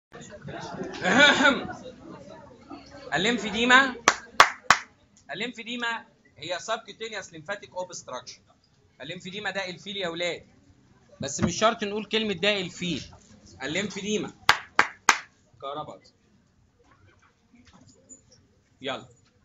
الليمفيديما الليمفيديما هي سبكوتينيوس ليمفاتيك اوبستراكشن الليمفيديما ده الفيل يا اولاد بس مش شرط نقول كلمه ده الفيل الليمفيديما كهرباء يلا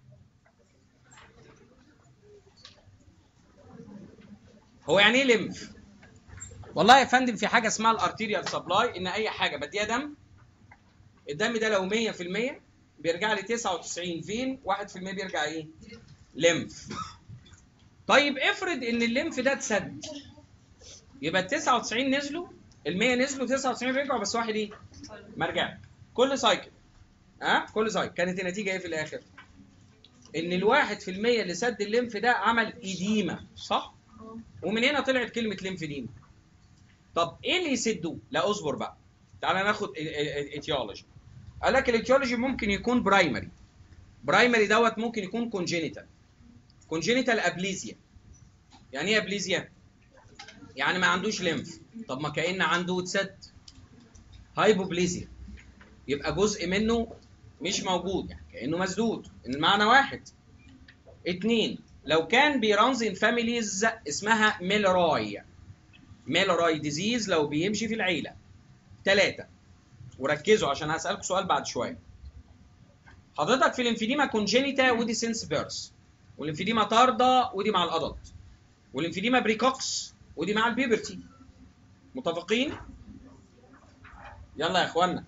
هو يعني ايه ليمف والله يا فندم في حاجه اسمها الارتيريال سبلاي ان اي حاجه بديها دم الدم ده لو 100% بيرجع لي 99 فين 1% بيرجع ايه ليمف طيب افرض ان الليمف ده اتسد يبقى ال 99 نزلوا ال 100 نزلوا 99 بيرجعوا بس واحد ايه ما رجع كل سايكل ها أه؟ كل سايكل كانت النتيجه ايه في الاخر ان الواحد في المية اللي سد الليمف ده عمل ايديما صح ومن هنا طلعت كلمه ليمفيديما طب ايه اللي يسده لا اصبر بقى تعالى ناخد ايتيولوجي قال لك الايتيولوجي ممكن يكون برايمري برايمري دوت ممكن يكون كونجينيتال كونجينيتال ابليزيا يعني ايه ابليزيا يعني ما عندوش ليمف طب ما كان عنده اتسد هايبوبليزيا يبقى جزء منه مش موجود يعني كانه مسدود المعنى واحد اتنين لو كان بيرانز ان فاميليز اسمها ميلروي ميلروي ديزيز لو بيمشي في العيله ثلاثة وركزوا عشان هسألكم سؤال بعد شوية حضرتك في الانفيديما كونجينيتا ودي سينس بيرس والانفيديما طاردة ودي مع الادلت والانفيديما بريكوكس ودي مع البيبرتي متفقين يلا يا اخوانا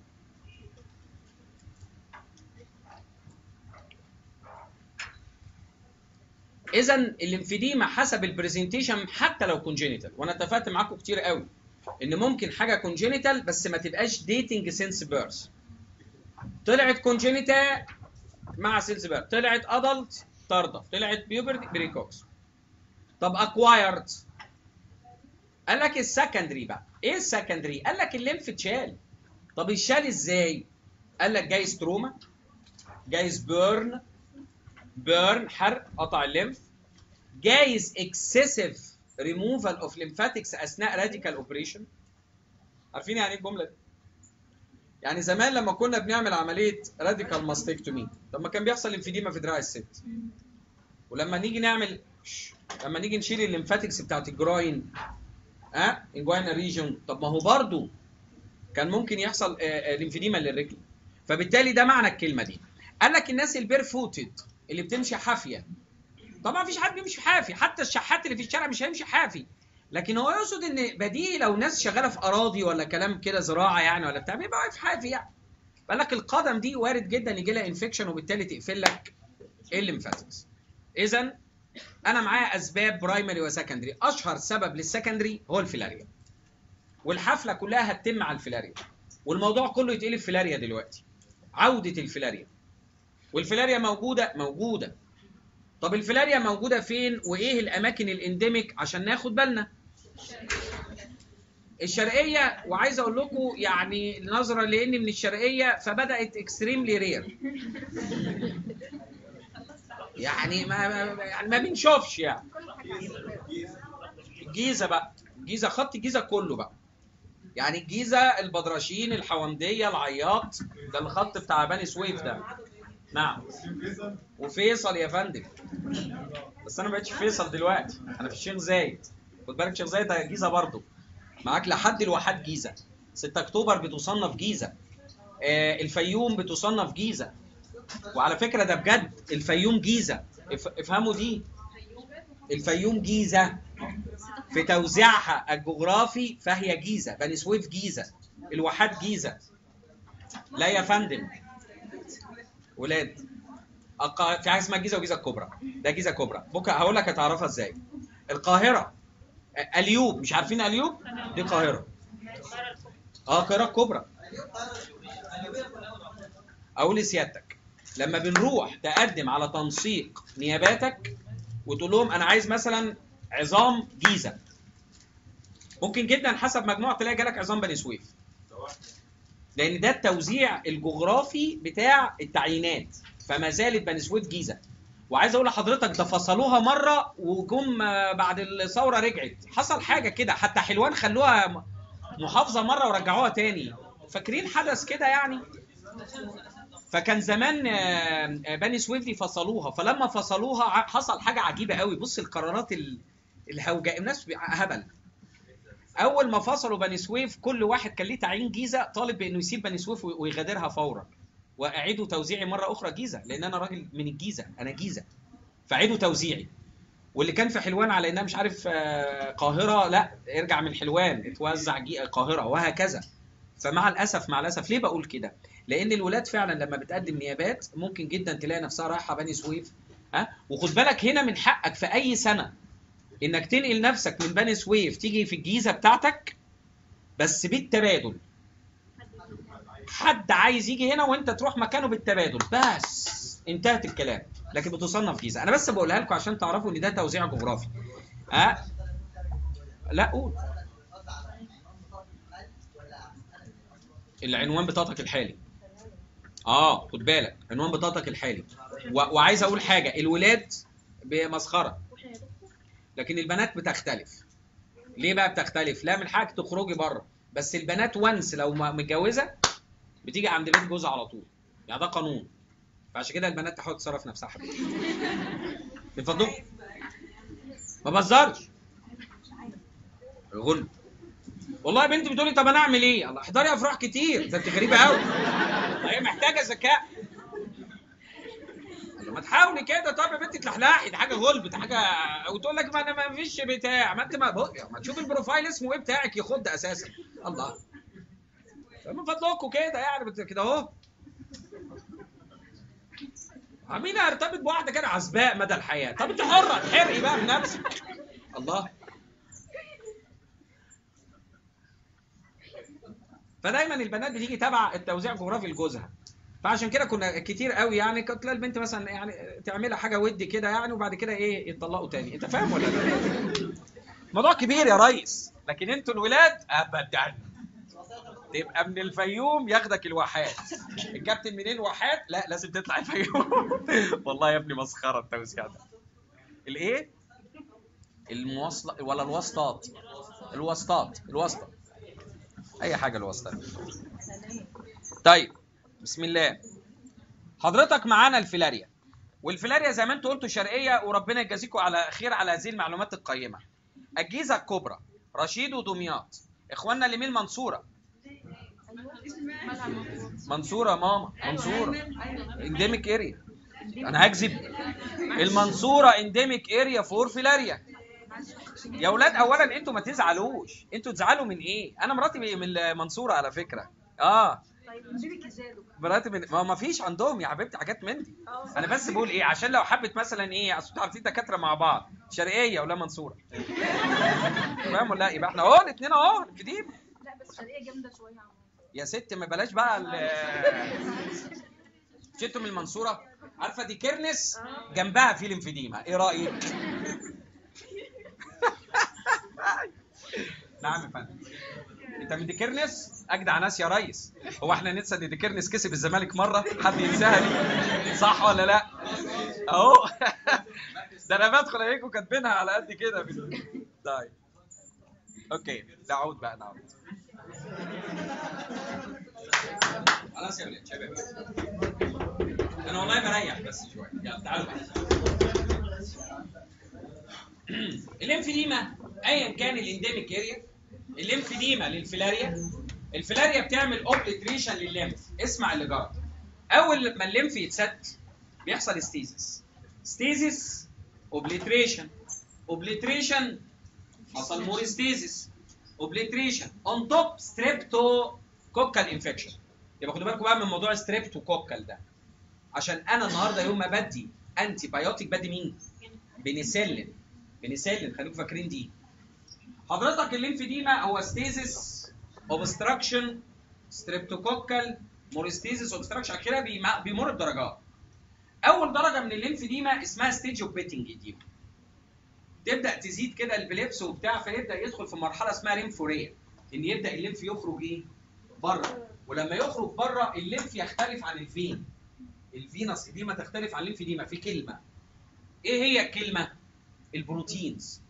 اذا الانفيديما حسب البرزنتيشن حتى لو كونجينيتال وانا اتفقت معاكم كتير قوي ان ممكن حاجه كونجينيتال بس ما تبقاش ديتنج سينس بيرث طلعت كونجينيتا مع سينس بيرث طلعت ادلت طارده طلعت بيوبرتي بريكوكس طب اكوايرد قال لك السكندري بقى ايه السكندري قال لك الليمف اتشال طب اتشال ازاي قال لك جايز تروما جايز بيرن بيرن حرق قطع الليمف جايز اكسسيف ريموفال اوف ليمفاتكس اثناء راديكال اوبريشن عارفين يعني ايه الجمله دي يعني زمان لما كنا بنعمل عمليه راديكال ماستكتومي طب ما كان بيحصل انفيديما في دراع الست ولما نيجي نعمل لما نيجي نشيل الليمفاتكس بتاعت الجراين ها أه؟ انجواينا ريجون طب ما هو برضو كان ممكن يحصل ليمفيديما للرجل فبالتالي ده معنى الكلمه دي قال لك الناس البير فوتد اللي بتمشي حافيه طبعا مفيش حد بيمشي حافي حتى الشحات اللي في الشارع مش هيمشي حافي لكن هو يقصد ان بديهي لو ناس شغاله في اراضي ولا كلام كده زراعه يعني ولا بتاع بيبقى واقف حافي يعني قال لك القدم دي وارد جدا يجي لها انفكشن وبالتالي تقفل لك الليمفاتكس اذا انا معايا اسباب برايمري وسكندري اشهر سبب للسكندري هو الفيلاريا والحفله كلها هتتم على الفيلاريا والموضوع كله يتقلب فيلاريا دلوقتي عوده الفيلاريا والفيلاريا موجوده موجوده طب الفيلاريا موجوده فين وايه الاماكن الانديميك عشان ناخد بالنا الشرقيه وعايز اقول لكم يعني نظرا لاني من الشرقيه فبدات اكستريملي رير يعني ما يعني ما بنشوفش يعني الجيزه بقى الجيزه خط الجيزه كله بقى يعني الجيزه البدرشين الحومديه العياط ده الخط بتاع بني سويف ده نعم وفيصل يا فندم بس انا ما بقتش فيصل دلوقتي انا في الشيخ زايد خد بالك الشيخ زايد جيزه برضه معاك لحد الواحات جيزه 6 اكتوبر بتصنف جيزه آه الفيوم بتصنف جيزه وعلى فكره ده بجد الفيوم جيزه افهموا دي الفيوم جيزه في توزيعها الجغرافي فهي جيزه بني سويف جيزه الواحات جيزه لا يا فندم ولاد أق... في حاجه اسمها الجيزه والجيزه الكبرى ده جيزه كبرى بكره هقول لك هتعرفها ازاي القاهره اليوب مش عارفين اليوب دي القاهره اه القاهره الكبرى اقول لسيادتك لما بنروح تقدم على تنسيق نياباتك وتقول لهم انا عايز مثلا عظام جيزه ممكن جدا حسب مجموع تلاقي جالك عظام بني سويف لان ده التوزيع الجغرافي بتاع التعيينات فما زالت بني سويف جيزه وعايز اقول لحضرتك ده فصلوها مره وجم بعد الثوره رجعت حصل حاجه كده حتى حلوان خلوها محافظه مره ورجعوها تاني فاكرين حدث كده يعني فكان زمان آه، آه، بني سويف دي فصلوها فلما فصلوها ع- حصل حاجه عجيبه قوي بص القرارات ال- الهوجاء الناس بي- هبل اول ما فصلوا بني سويف كل واحد كان ليه تعيين جيزه طالب بانه يسيب بني سويف وي- ويغادرها فورا واعيدوا توزيعي مره اخرى جيزه لان انا راجل من الجيزه انا جيزه فاعيدوا توزيعي واللي كان في حلوان على انها مش عارف آه، قاهره لا ارجع من حلوان اتوزع جي- القاهره وهكذا فمع الاسف مع الاسف ليه بقول كده؟ لان الولاد فعلا لما بتقدم نيابات ممكن جدا تلاقي نفسها رايحه بني سويف ها وخد بالك هنا من حقك في اي سنه انك تنقل نفسك من بني سويف تيجي في الجيزه بتاعتك بس بالتبادل حد عايز يجي هنا وانت تروح مكانه بالتبادل بس انتهت الكلام لكن بتصنف جيزه انا بس بقولها لكم عشان تعرفوا ان ده توزيع جغرافي ها أه؟ لا قول العنوان بطاقتك الحالي اه خد بالك عنوان بطاقتك الحالي و... وعايز اقول حاجه الولاد بمسخره لكن البنات بتختلف ليه بقى بتختلف لا من حقك تخرجي بره بس البنات وانس لو ما- متجوزه بتيجي عند بيت جوزها على طول يعني ده قانون فعشان كده البنات تحاول تصرف نفسها حبيبي من فضلكم ما بهزرش غل والله يا بنتي بتقولي طب انا اعمل ايه؟ الله احضري افراح كتير ده انت غريبه قوي هي محتاجه ذكاء الله، ما تحاولي كده طب يا بنتي تلحلحي دي حاجه غلب دي حاجه وتقول لك ما انا ما فيش بتاع ما انت ما, ما تشوف البروفايل اسمه ايه بتاعك يخد اساسا الله فمن فضلكم كده يعني بت- كده اهو مين هيرتبط بواحده كده عزباء مدى الحياه طب انت حره تحرقي بقى بنفسك الله فدايما البنات بتيجي تبع التوزيع الجغرافي لجوزها فعشان كده كنا كتير قوي يعني كنت تلاقي البنت مثلا يعني تعملها حاجه ودي كده يعني وبعد كده ايه يتطلقوا تاني انت فاهم ولا لا؟ موضوع كبير يا ريس لكن انتوا الولاد ابدا تبقى من الفيوم ياخدك الواحات الكابتن منين واحات لا لازم تطلع الفيوم والله يا ابني مسخره التوزيع ده الايه المواصله ولا الواسطات الواسطات الواسطه اي حاجه الواسطه طيب بسم الله حضرتك معانا الفيلاريا والفيلاريا زي ما انتوا قلتوا شرقيه وربنا يجازيكم على خير على هذه المعلومات القيمه الجيزه الكبرى رشيد ودمياط اخواننا اللي من المنصوره منصوره يا ماما منصوره انديميك اريا انا هكذب المنصوره انديميك اريا فور فيلاريا يا اولاد اولا انتوا ما تزعلوش انتوا تزعلوا من ايه انا مراتي من المنصوره على فكره اه طيب نجيبك ازاي مراتي من ما ما فيش عندهم يا حبيبتي حاجات من دي انا بس بقول ايه عشان لو حبت مثلا ايه اصل انتوا عارفين دكاتره مع بعض شرقيه ولا منصوره فاهم ولا لا يبقى احنا اهو الاثنين اهو في دي لا بس شرقيه جامده شويه عم يا ست ما بلاش بقى ال شفتوا من المنصوره عارفه دي كرنس جنبها في لمفيديما ايه رايك نعم يا فندم انت من ديكيرنس اجدع ناس يا ريس هو احنا ننسى ان ديكيرنس كسب الزمالك مره حد ينساها دي صح ولا لا اهو ده انا بدخل الاقيكم كاتبينها على قد كده في طيب اوكي نعود بقى نعود خلاص يا ولاد شباب انا والله بريح بس شويه يلا تعالوا بقى الليمفيديما ايا كان الانديميك اريا الليمفيديما للفيلاريا الفيلاريا بتعمل اوبليتريشن للليمف اسمع اللي جرى اول ما الليمف يتسد بيحصل ستيزس ستيزس اوبليتريشن اوبليتريشن حصل موريستيزس اوبليتريشن اون توب ستريبتو كوكال انفكشن يبقى خدوا بالكم بقى من موضوع ستريبتو كوكال ده عشان انا النهارده يوم ما بدي انتي بايوتيك بدي مين؟ بنسلين بنسلين خليكم فاكرين دي حضرتك الليمفيديما هو ستيزس اوبستراكشن ستريبتوكوكال موريستيزس اوبستراكشن كده بيم- بيمر بدرجات اول درجه من الليمفيديما اسمها ستيج اوف بيتنج دي تبدا تزيد كده البليبس وبتاع فيبدا يدخل في مرحله اسمها ليمفوريا ان يبدا الليمف يخرج ايه بره ولما يخرج بره الليمف يختلف عن الفين الفينس ديما تختلف عن الليمفيديما في كلمه ايه هي الكلمه البروتينز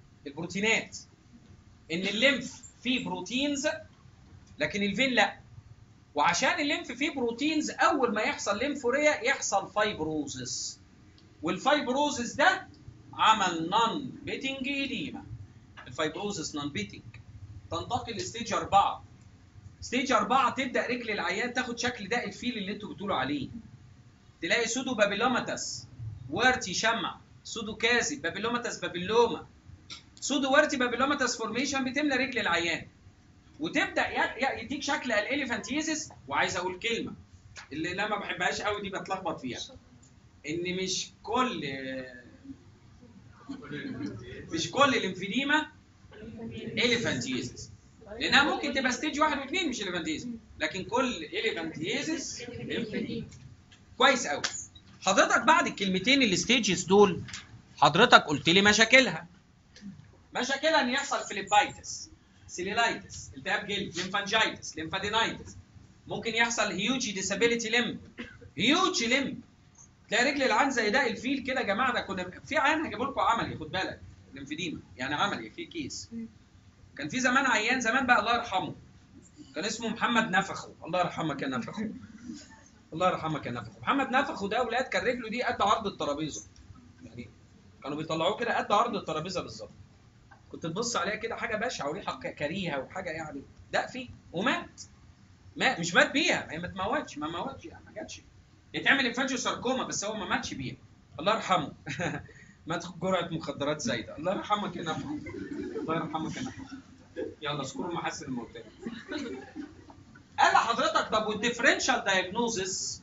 البروتينات ان الليمف فيه بروتينز لكن الفين لا وعشان الليمف فيه بروتينز اول ما يحصل ليمفوريا يحصل فايبروزس والفايبروزس ده عمل نون بيتنج ايديما الفايبروزس نون بيتنج تنتقل لستيج 4 ستيج 4 تبدا رجل العيان تاخد شكل ده الفيل اللي انتوا بتقولوا عليه تلاقي سودو بابيلوماتس وارتي شمع سودو كاذب بابيلوماتس بابيلوما سودو وارتي بابيلوماتس فورميشن بتملى رجل العيان وتبدا ي- ي- يديك شكل الاليفانتيزس وعايز اقول كلمه اللي انا ما بحبهاش قوي دي بتلخبط فيها ان مش كل مش كل الانفيديما اليفانتيزس لانها ممكن تبقى ستيج واحد واثنين مش اليفانتيزس لكن كل اليفانتيزس كويس قوي حضرتك بعد الكلمتين الستيجز دول حضرتك قلت لي مشاكلها مشاكلها ان يحصل فليبايتس سيليلايتس التهاب جلد ليمفانجايتس ليمفادينايتس ممكن يحصل هيوج ديسابيليتي ليمب هيوج ليمب تلاقي رجل العين زي ده الفيل كده يا جماعه ده كنا في عيان هجيب لكم عملي خد بالك ليمفيديما يعني عملي في كيس كان في زمان عيان زمان بقى الله يرحمه كان اسمه محمد نفخه الله يرحمك يا نفخه الله يرحمك يا نفخه محمد نفخه ده اولاد كان رجله دي قد عرض الترابيزه يعني كانوا بيطلعوه كده قد عرض الترابيزه بالظبط كنت تبص عليها كده حاجه بشعه وريحه ك- كريهه وحاجه يعني ده فيه ومات ما مش مات بيها هي ما اتموتش ما موتش يعني ما جاتش يتعمل انفاجيو ساركوما بس هو ما ماتش بيها الله يرحمه مات جرعه مخدرات زايده الله يرحمك يا نفخه الله يرحمك يا نفخه يلا اذكروا محاسن الموتى قال لحضرتك طب والديفرنشال دايجنوزس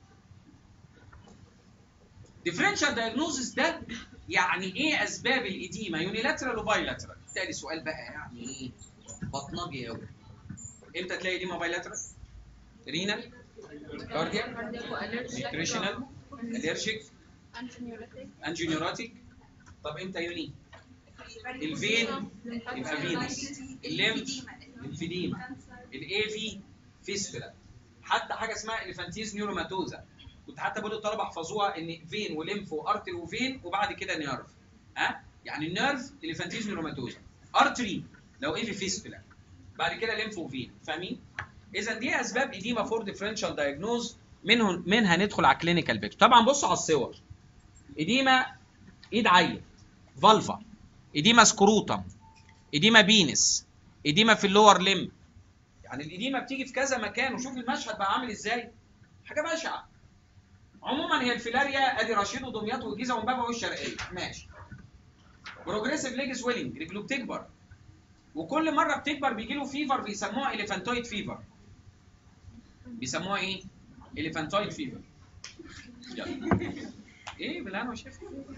ديفرنشال دايجنوزس ده يعني ايه اسباب الاديمه يونيلاترال وبايلاترال تاني سؤال بقى يعني ايه بطنجي قوي امتى تلاقي اديمه بايلاترال رينال كاردياك نيوتريشنال اليرجيك انجينيوراتيك طب امتى يوني الفين يبقى فينس الليمف الفيديما الاي في فيستولا حتى حاجه اسمها الفانتيز نيوروماتوزا كنت حتى بقول للطلبه احفظوها ان فين وليمف وارتري وفين وبعد كده نيرف ها يعني النيرف الفانتيز نيوروماتوزا ارتري لو ايه في فيستولا بعد كده ليمف وفين فاهمين اذا دي اسباب اديما فور ديفرنشال دايجنوز منهم منها ندخل على كلينيكال بيكتشر طبعا بصوا على الصور اديما ايد عيل فالفا اديما سكروتم اديما بينس اديما في اللور ليم يعني الاديمه بتيجي في كذا مكان وشوف المشهد بقى عامل ازاي حاجه بشعه عموما هي الفيلاريا ادي رشيد ودمياط والجيزه ومبابا والشرقيه ماشي بروجريسيف ليج سويلنج رجله بتكبر وكل مره بتكبر بيجي له فيفر بيسموها اليفانتويد فيفر بيسموها ايه؟ اليفانتويد فيفر يلا ايه بالله وشايف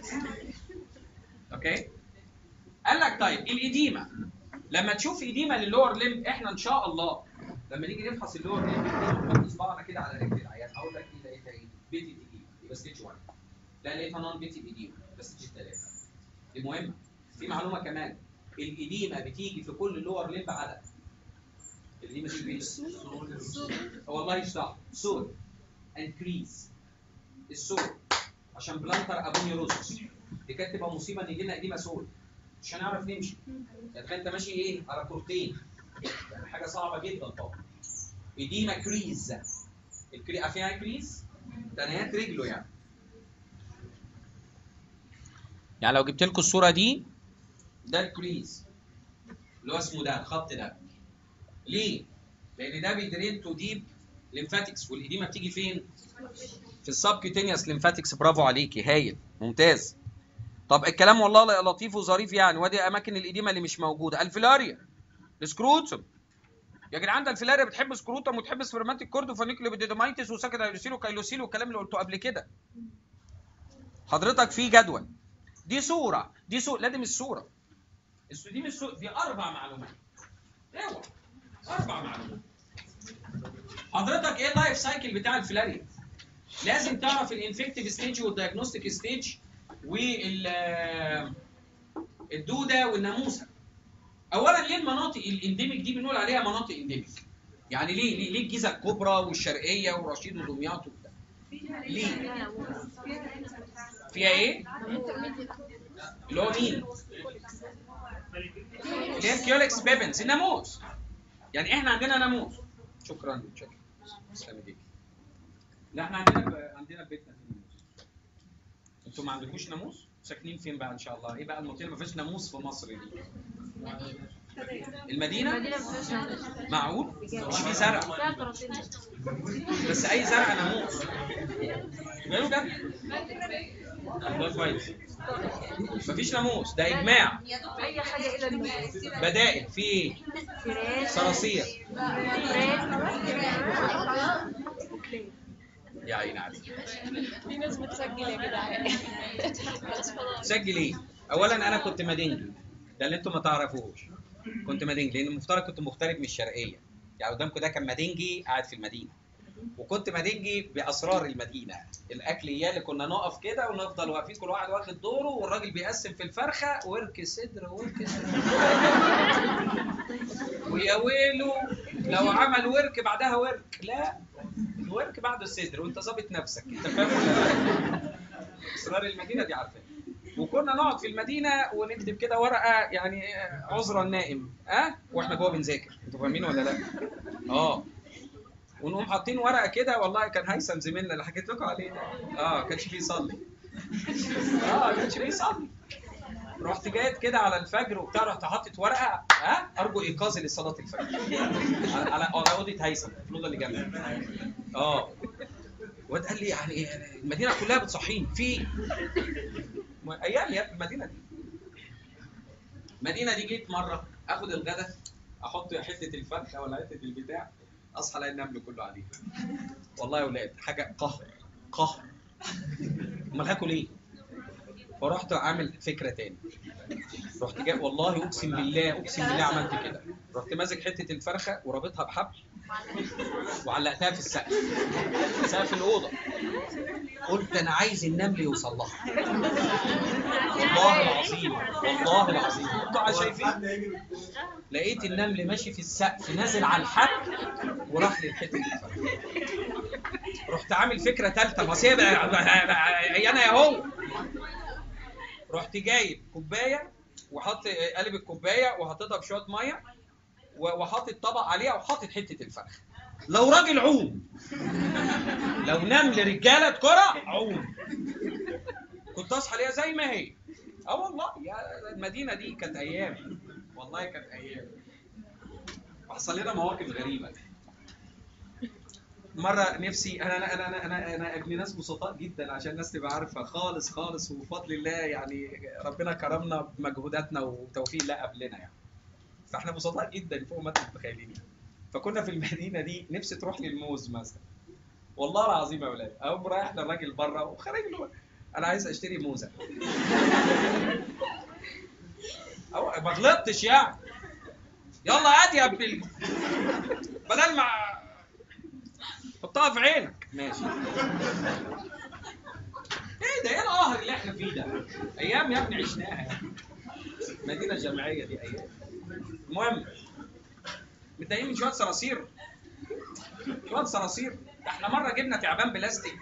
اوكي قال لك طيب الاديمه لما تشوف اديمه للور ليم احنا ان شاء الله لما نيجي نفحص اللور ليم نحط صباعنا كده على رجل العيان اقول لك ايه لقيتها ايه؟ بيتي اديمه يبقى ستيج 1 لا لقيتها نون بيتي اديمه يبقى ستيج 3 دي مهمه في معلومه كمان الاديمه بتيجي في كل لور ليم بعدد الاديمه دي ايه؟ والله صح سور انكريز السور عشان بلانتر ابونيوروسس دي كانت تبقى مصيبه ان يجي لنا اديمه سور مش هنعرف نمشي يعني انت ماشي ايه على كورتين يعني حاجه صعبه جدا طبعا اديمه كريز الكري عارفين يعني كريز تنهيات رجله يعني يعني لو جبت لكم الصوره دي ده الكريز اللي هو اسمه ده الخط ده ليه؟ لان ده بيدرين تو ديب ليمفاتكس والاديمه بتيجي فين؟ في السبكيوتينيوس ليمفاتكس برافو عليكي هايل ممتاز طب الكلام والله لطيف وظريف يعني وادي اماكن الاديمه اللي مش موجوده الفيلاريا السكروتوم يا جدعان ده الفيلاريا بتحب سكروتوم وتحب سبرماتيك كورد وفانيكلوبيديدومايتس وساكت هيلوسيل وكايلوسيل والكلام اللي قلته قبل كده حضرتك في جدول دي صوره دي صوره لا دي مش صوره الس- دي مش صوره دي اربع معلومات اوعى اربع معلومات حضرتك ايه اللايف سايكل بتاع الفيلاريا لازم تعرف الانفكتيف ستيج والدايجنوستيك ستيج وال الدوده والناموسه اولا ليه المناطق الانديميك دي بنقول عليها مناطق انديميك يعني ليه ليه, ليه الجيزه الكبرى والشرقيه ورشيد ودمياط وبتاع ليه فيها ايه اللي هو مين اللي هي الكيولكس بيبنز الناموس يعني احنا عندنا ناموس شكرا شكرا تسلم ايديك لا احنا عندنا عندنا في بيتنا في ناموس انتوا ما عندكوش ناموس ساكنين فين بقى ان شاء الله ايه بقى المنطقه اللي ما فيهاش ناموس في مصر دي المدينه المدينة ما فيهاش معقول مش في زرع فيها كراتين بس اي زرع ناموس ماله جد ده كويس مفيش ناموس ده اجماع اي حاجة الا الناس بدائل في ايه فراخ صراصير فراخ يا عيني عليك في ناس بتسجل يا جدعان خلاص خلاص سجل ايه اولا انا كنت مدنجي ده اللي انتم ما تعرفوش كنت مدنجي لان المفترض كنت مغترب من الشرقيه يعني قدامكم ده كان مدنجي قاعد في المدينه وكنت مدنجي باسرار المدينه الاكل اياه اللي كنا نقف كده ونفضل واقفين كل واحد واخد دوره والراجل بيقسم في الفرخه ورك صدر ورك صدر ويا ويله لو عمل ورك بعدها ورك لا الورك بعد الصدر وانت ظابط نفسك انت فاهم ولا لا؟ اسرار المدينه دي عارفين وكنا نقعد في المدينه ونكتب كده ورقه يعني عذرا النائم ها أه؟ واحنا جوه بنذاكر انتوا فاهمين ولا لا؟ اه ونقوم حاطين ورقه كده والله كان هيثم زميلنا اللي حكيت لكم عليه ده اه كانش بيصلي اه كانش بيصلي رحت جايب كده على الفجر وبتاع رحت حاطط ورقه ها ارجو ايقاظي لصلاه الفجر على على على اوضه هيثم في الاوضه اللي جنبي اه واد قال لي يعني المدينه كلها بتصحيني في ما- ايام يا ابني المدينه دي المدينه دي جيت مره اخد الغدا احط حته الفرخه ولا حته البتاع اصحى الاقي النمل كله عليه والله يا ولاد حاجه قهر قهر امال هاكل ايه؟ فرحت عامل فكره تاني رحت جاي والله اقسم بالله اقسم بالله عملت كده رحت ماسك حته الفرخه ورابطها بحبل وعلقتها في السقف سقف الاوضه قلت انا عايز النمل يوصل لها والله العظيم والله العظيم انتوا شايفين لقيت النمل ماشي في السقف نازل على الحبل وراح للحته الفرخه رحت عامل فكره ثالثه ما سيب انا يا هو رحت جايب كوبايه وحط قلب الكوبايه وحطيتها بشويه ميه و- وحاطط طبق عليها وحاطط حته الفرخ لو راجل عوم لو نمل رجاله كره عوم كنت اصحى ليها زي ما هي اه والله يا المدينه دي كانت ايام والله كانت ايام وحصل لنا مواقف غريبه مره نفسي انا انا انا انا انا, أنا ابن ناس بسطاء جدا عشان الناس تبقى عارفه خالص خالص وبفضل الله يعني ربنا كرمنا بمجهوداتنا وتوفيق الله قبلنا يعني فاحنا بسطاء جدا فوق ما انتم متخيلين يعني. فكنا في المدينه دي نفسي تروح لي الموز مثلا والله العظيم يا ولاد اقوم رايح للراجل بره وخارج له انا عايز اشتري موزه أو ما غلطتش يعني يلا هات يا ابن ال- بدل ما حطها في عينك ماشي ايه ده ايه القهر اللي احنا فيه ده ايام يا ابني عشناها مدينه جامعيه دي ايام المهم متضايقين من شويه صراصير شويه صراصير ده احنا مره جبنا تعبان بلاستيك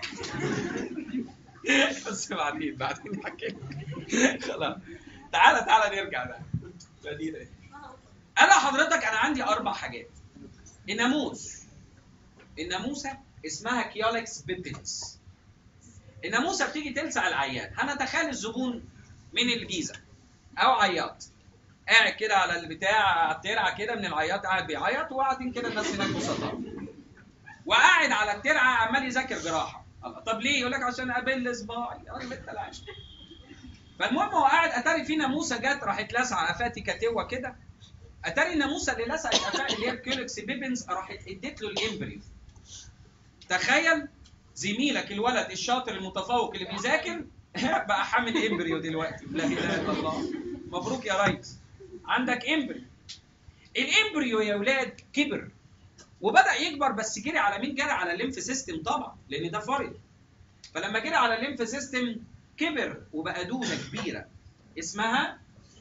بس بعدين بعدين حكيت خلاص تعالى تعالى نرجع بقى مدينه إيه؟ انا حضرتك انا عندي اربع حاجات الناموس الناموسه اسمها كيولكس بيبنس الناموسه بتيجي تلسع العيان هنتخيل الزبون من الجيزه او عياط قاعد كده على البتاع على الترعه كده من العياط قاعد بيعيط وقاعدين كده الناس هناك بسطاء وقاعد على الترعه عمال يذاكر جراحه الله، طب ليه يقول لك عشان اقابل صباعي يا راجل انت العيش فالمهم هو قاعد اتاري في ناموسه جت راحت لاسعه قفاتي كتوه كده اتاري الناموسه اللي لسعت قفاه اللي هي كيولكس بيبنز راحت اديت له الامبريو تخيل زميلك الولد الشاطر المتفوق اللي بيذاكر بقى حامل امبريو دلوقتي لا اله الا الله مبروك يا ريس عندك امبريو الامبريو يا ولاد كبر وبدا يكبر بس جري على مين جري على الليمف سيستم طبعا لان ده فرد فلما جري على الليمف سيستم كبر وبقى دوده كبيره اسمها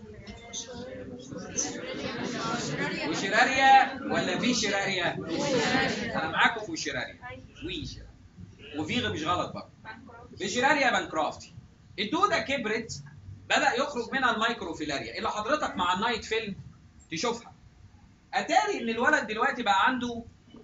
وشراريا ولا في شراريا؟ انا معاكم في وشراريا ويشراريا وفي مش غلط بقى فيشراريا بانكرافتي الدوده كبرت بدا يخرج منها المايكروفيلاريا اللي حضرتك مع النايت فيلم تشوفها اتاري ان الولد دلوقتي بقى عنده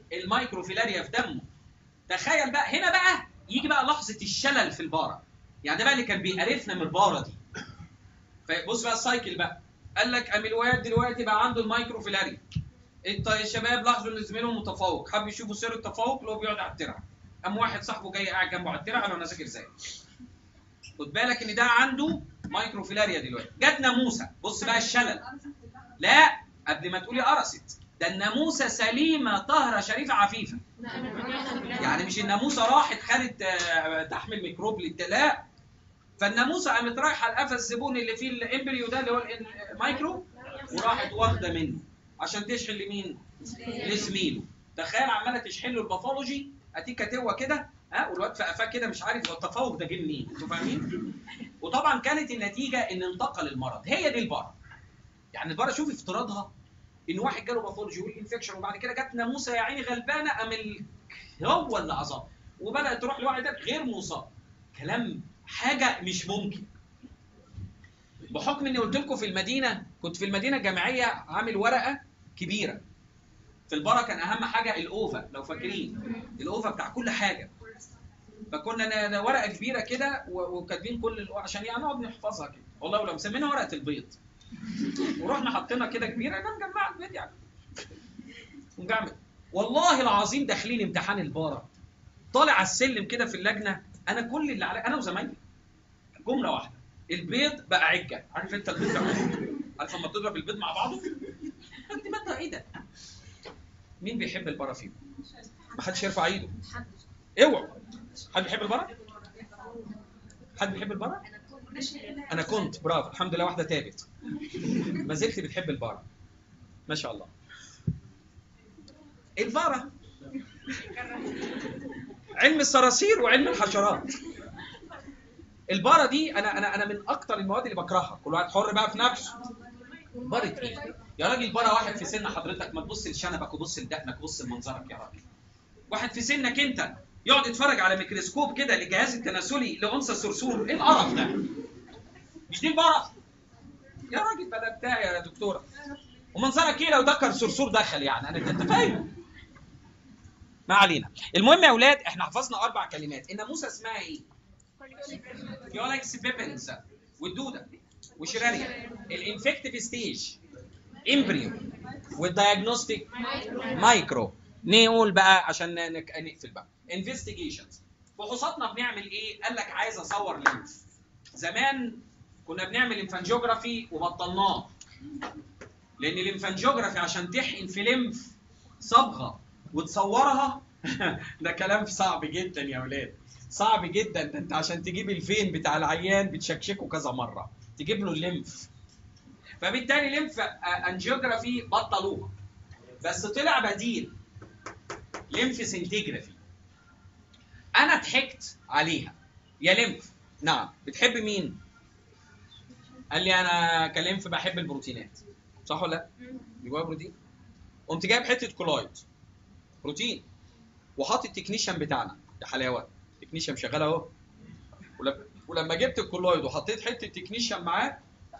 المايكروفيلاريا في دمه تخيل بقى هنا بقى يجي بقى لحظه الشلل في البارة يعني ده بقى اللي كان بيقرفنا من البارة دي فبص بقى السايكل بقى قال لك قام الواد دلوقتي بقى عنده المايكروفيلاريا انت يا شباب لاحظوا ان زميلهم متفوق حب يشوفوا سر التفوق اللي هو بيقعد على الترعه قام واحد صاحبه جاي قاعد جنبه على الترعه قال له انا ذاكر زيك خد بالك ان ده عنده مايكروفيلاريا دلوقتي جت ناموسه بص بقى الشلل لا قبل ما تقولي قرصت ده الناموسه سليمه طاهره شريفه عفيفه يعني مش الناموسه راحت خدت آه، تحمل ميكروب للت- لا فالناموسه قامت رايحه لقفا الزبون اللي فيه الامبريو ده اللي هو ال- المايكرو وراحت واخده منه عشان تشحن لمين؟ لزميله تخيل عماله تشحن له الباثولوجي اتيكا توا كده ها والواد في قفاه كده مش عارف هو التفوق ده جه منين انتوا فاهمين؟ وطبعا كانت النتيجه ان انتقل المرض هي دي البره يعني البره شوف افتراضها ان واحد جاله باثولوجي والانفكشن وبعد كده جت ناموسه يا عيني غلبانه قام ال- هو اللي عصاب وبدات تروح لواحد غير مصاب كلام حاجه مش ممكن بحكم اني قلت لكم في المدينه كنت في المدينه الجامعيه عامل ورقه كبيره في البره كان اهم حاجه الاوفا لو فاكرين الاوفا بتاع كل حاجه فكنا ن- ن- ورقه كبيره كده و- وكاتبين كل ال- عشان يعني نقعد نحفظها كده والله ولو مسمينها ورقه البيض ورحنا حطينا كده كبيره انا مجمع البيض يعني ونجمع والله العظيم داخلين امتحان الباره طالع على السلم كده في اللجنه انا كل اللي علي انا وزمايلي جمله واحده البيض بقى عجه عارف انت البيض بقى عجة؟ عارف لما تضرب البيض مع بعضه انت ما ايه ده مين بيحب البره فيكم ما حدش يرفع ايده اوعوا حد بيحب البره حد بيحب البره انا كنت برافو الحمد لله واحده تابت ما زلت بتحب البره ما شاء الله البره علم الصراصير وعلم الحشرات الباره دي انا انا انا من اكتر المواد اللي بكرهها كل واحد حر بقى في نفسه بارة ايه يا راجل بره واحد في سن حضرتك ما تبص لشنبك وبص لدقنك وبص لمنظرك يا راجل واحد في سنك انت يقعد يتفرج على ميكروسكوب كده للجهاز التناسلي لانثى صرصور ايه القرف ده مش دي البره يا راجل بلا بتاع يا دكتوره ومنظرك ايه لو دكر صرصور دخل يعني انا انت فاهم ما علينا المهم يا اولاد احنا حفظنا اربع كلمات الناموسه اسمها ايه فيولكس بيبنز والدوده وشراريا الانفكتيف ستيج امبريو والدايجنوستيك مايكرو نقول بقى عشان نك- نقفل بقى انفستيجيشنز فحوصاتنا بنعمل ايه قال لك عايز اصور لينف زمان كنا بنعمل انفانجيوجرافي وبطلناه لان الانفانجيوجرافي عشان تحقن في ليمف صبغه وتصورها ده كلام صعب جدا يا اولاد صعب جدا ده انت عشان تجيب الفين بتاع العيان بتشكشكه كذا مره تجيب له الليمف فبالتالي ليمف انجيوجرافي بطلوها بس طلع بديل ليمف سنتيجرافي انا ضحكت عليها يا ليمف نعم بتحب مين قال لي انا كليمف بحب البروتينات صح ولا لا جواه بروتين قمت جايب حته كولايد بروتين وحاطط التكنيشن بتاعنا يا حلاوه التكنيشن شغال اهو ولما ولما جبت الكولايد وحطيت حته تكنيشن معاه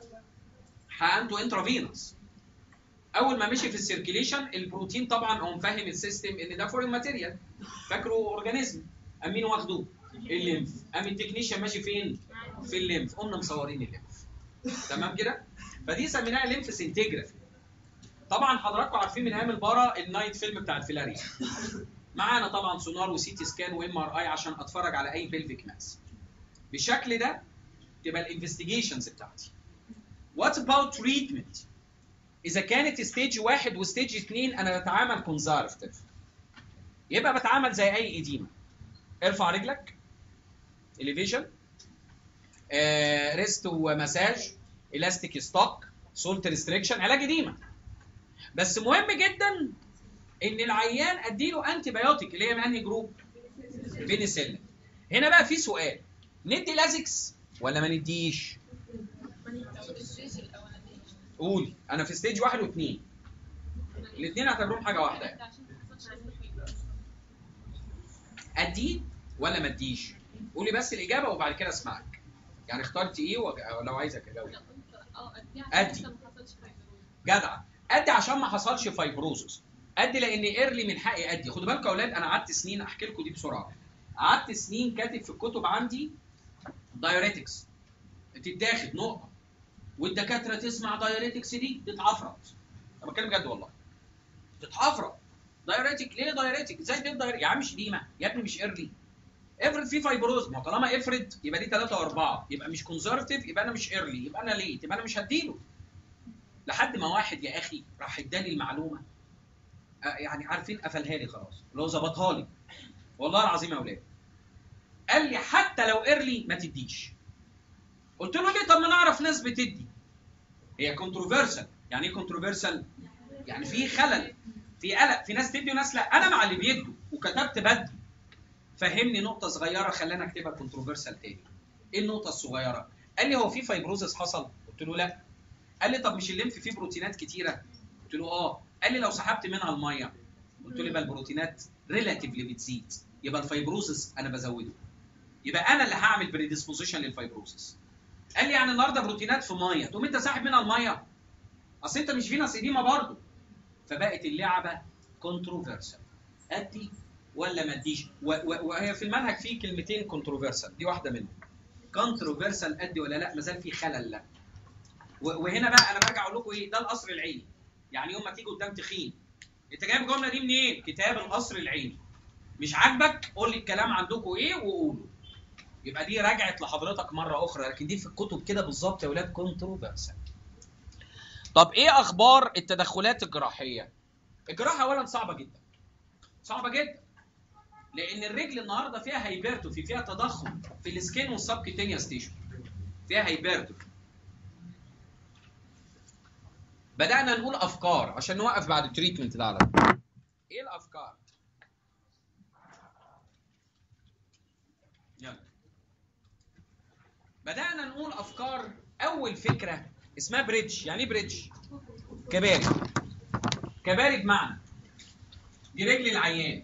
حقنته انترافينوس اول ما مشي في السيركيليشن البروتين طبعا هو فاهم السيستم ان ده فورين ماتيريال فاكره اورجانيزم قام مين واخده الليمف قام التكنيشن ماشي فين في الليمف قمنا مصورين الليمف تمام كده فدي سميناها ليمف سنتيجرافي طبعا حضراتكم عارفين من ايام البارا النايت فيلم بتاع الفيلاريا معانا طبعا سونار وسي تي سكان وام ار اي عشان اتفرج على اي بلفيك ماس بالشكل ده تبقى الانفستيجيشنز بتاعتي وات اباوت تريتمنت اذا كانت ستيج واحد وستيج اثنين انا بتعامل كونزرفتيف يبقى بتعامل زي اي اديمه ارفع رجلك اليفيشن آه ريست ومساج الاستيك ستوك سولت ريستريكشن علاج اديمه بس مهم جدا ان العيان اديله انتي بايوتيك اللي هي من انهي جروب بينيسيلين هنا بقى في سؤال ندي لازكس ولا ما نديش قولي انا في ستيج واحد واثنين الاثنين اعتبرهم حاجه واحده يعني. ادي ولا ما اديش قولي بس الاجابه وبعد كده اسمعك يعني اخترتي ايه وج- لو عايزك اجاوب ادي جدع ادي عشان ما حصلش فايبروزس ادي لان ايرلي من حقي ادي خدوا بالكم يا اولاد انا قعدت سنين احكي لكم دي بسرعه قعدت سنين كاتب في الكتب عندي دايوريتكس تتاخد نقطه والدكاتره تسمع دايوريتكس دي تتعفرت انا بتكلم بجد والله تتعفرت دايوريتك ليه دايوريتك ازاي تبدا دايوريتك؟ يا عم مش ديما يا ابني مش ايرلي افرض في فايبروز ما طالما افرض يبقى دي 3 و4 يبقى مش كونزرفتيف يبقى انا مش ايرلي يبقى انا ليه يبقى انا مش هديله لحد ما واحد يا اخي راح اداني المعلومه آه، يعني عارفين قفلها لي خلاص اللي هو ظبطها لي والله العظيم يا اولاد قال لي حتى لو ايرلي ما تديش قلت له ليه طب ما نعرف ناس بتدي هي كونتروفيرسال يعني ايه كونتروفيرسال يعني في خلل في قلق في ناس تدي وناس لا انا مع اللي بيدوا وكتبت بدي فهمني نقطه صغيره خلاني اكتبها كونتروفيرسال تاني ايه النقطه الصغيره قال لي هو في فايبروزس حصل قلت له لا قال لي طب مش الليمف فيه بروتينات كتيره قلت له اه قال لي لو سحبت منها الميه قلت له يبقى البروتينات ريلاتيفلي بتزيد يبقى الفايبروزس انا بزوده يبقى انا اللي هعمل بريدisposition للفايبروزس قال لي يعني النهارده بروتينات في ميه تقوم انت ساحب منها الميه اصل انت مش فينس اديمه برضه فبقت اللعبه كونتروفيرسال ادي ولا ما اديش و- و- وهي في المنهج فيه كلمتين كونتروفيرسال دي واحده منهم كونتروفيرسال ادي ولا لا ما زال في خلل لا و- وهنا بقى انا برجع اقول لكم ايه ده القصر العيني يعني يوم ما تيجي قدام تخين انت جايب الجمله دي منين كتاب القصر العيني مش عاجبك قول لي الكلام عندكم ايه وقوله يبقى دي رجعت لحضرتك مره اخرى لكن دي في الكتب كده بالظبط يا ولاد كونتروفيرسال طب ايه اخبار التدخلات الجراحيه الجراحه اولا صعبه جدا صعبه جدا لان الرجل النهارده فيها هايبرتوفي فيها تضخم في السكين والسبكيتينيوس تيشو فيها هايبرتوفي بدانا نقول افكار عشان نوقف بعد التريتمنت ده على طول. ايه الافكار يلا بدانا نقول افكار اول فكره اسمها بريدج يعني ايه بريدج كباري كباري بمعنى دي رجل العيان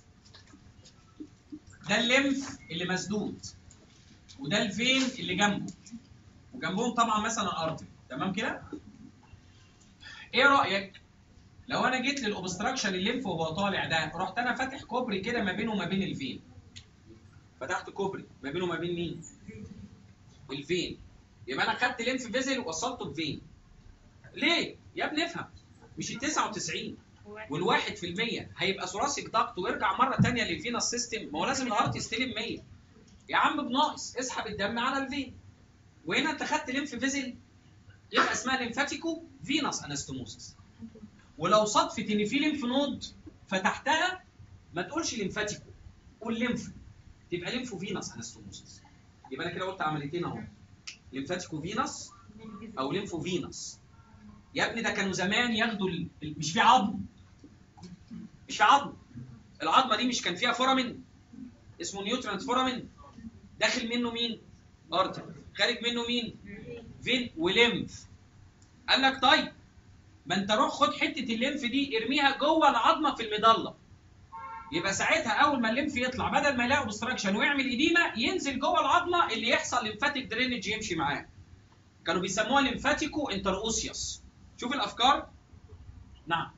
ده الليمف اللي مسدود وده الفين اللي جنبه وجنبهم طبعا مثلا الارض تمام كده ايه رايك لو انا جيت للاوبستراكشن الليمف وهو طالع ده رحت انا فاتح كوبري كده ما بينه وما بين الفين فتحت كوبري ما بينه وما بين مين الفين يبقى انا خدت ليمف فيزل ووصلته بفين ليه يا ابني افهم مش ال 99 والواحد في المية هيبقى ثوراسيك ضغط ويرجع مرة تانية للفينس سيستم ما هو لازم الهارت يستلم 100 يا عم بناقص اسحب الدم على الفين وهنا انت خدت ليمف فيزل يبقى اسمها ليمفاتيكو فينس انستموسس ولو صدفة ان في ليمف نود فتحتها ما تقولش ليمفاتيكو قول ليمف تبقى ليمفو فينس انستموسس يبقى انا كده قلت عمليتين اهو ليمفاتيكو فينس او ليمفو فينس يا ابني ده كانوا زمان ياخدوا ال... ال- مش في عظم مش في عظم العظمه دي مش كان فيها فورامين اسمه نيوترانت فورامين داخل منه مين ارتر خارج منه مين فين وليمف قال لك طيب ما انت روح خد حته الليمف دي ارميها جوه العظمه في المضله يبقى ساعتها اول ما الليمف يطلع بدل ما يلاقي اوبستراكشن ويعمل اديمه ينزل جوه العظمه اللي يحصل ليمفاتيك درينج يمشي معاه كانوا بيسموها ليمفاتيكو انتروسيوس شوف الافكار نعم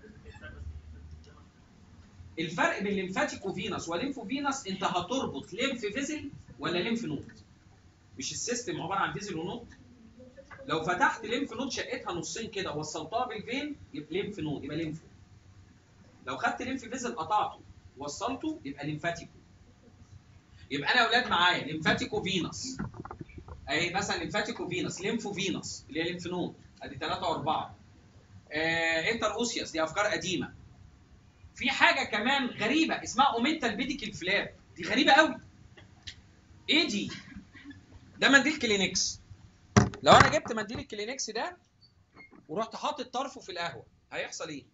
الفرق بين ليمفاتيكو فينس وليمفو فينس انت هتربط ليمف فيزل ولا ليمف نود مش السيستم عباره عن فيزل ونود لو فتحت ليمف نود شقتها نصين كده ووصلتها بالفين يبقى ليمف نود يبقى ليمفو لو خدت ليمف فيزل قطعته وصلته يبقى ليمفاتيكو يبقى انا يا اولاد معايا ليمفاتيكو فينس اهي مثلا ليمفاتيكو فينس ليمفو فينس اللي هي ليمف نود ادي ثلاثة واربعة آه انتر اوسيوس دي افكار قديمة في حاجة كمان غريبة اسمها اومنتال بيديكال فلاب دي غريبة قوي ايه دي؟ ده منديل كلينكس لو انا جبت منديل الكلينكس ده ورحت حاطط طرفه في القهوة هيحصل ايه؟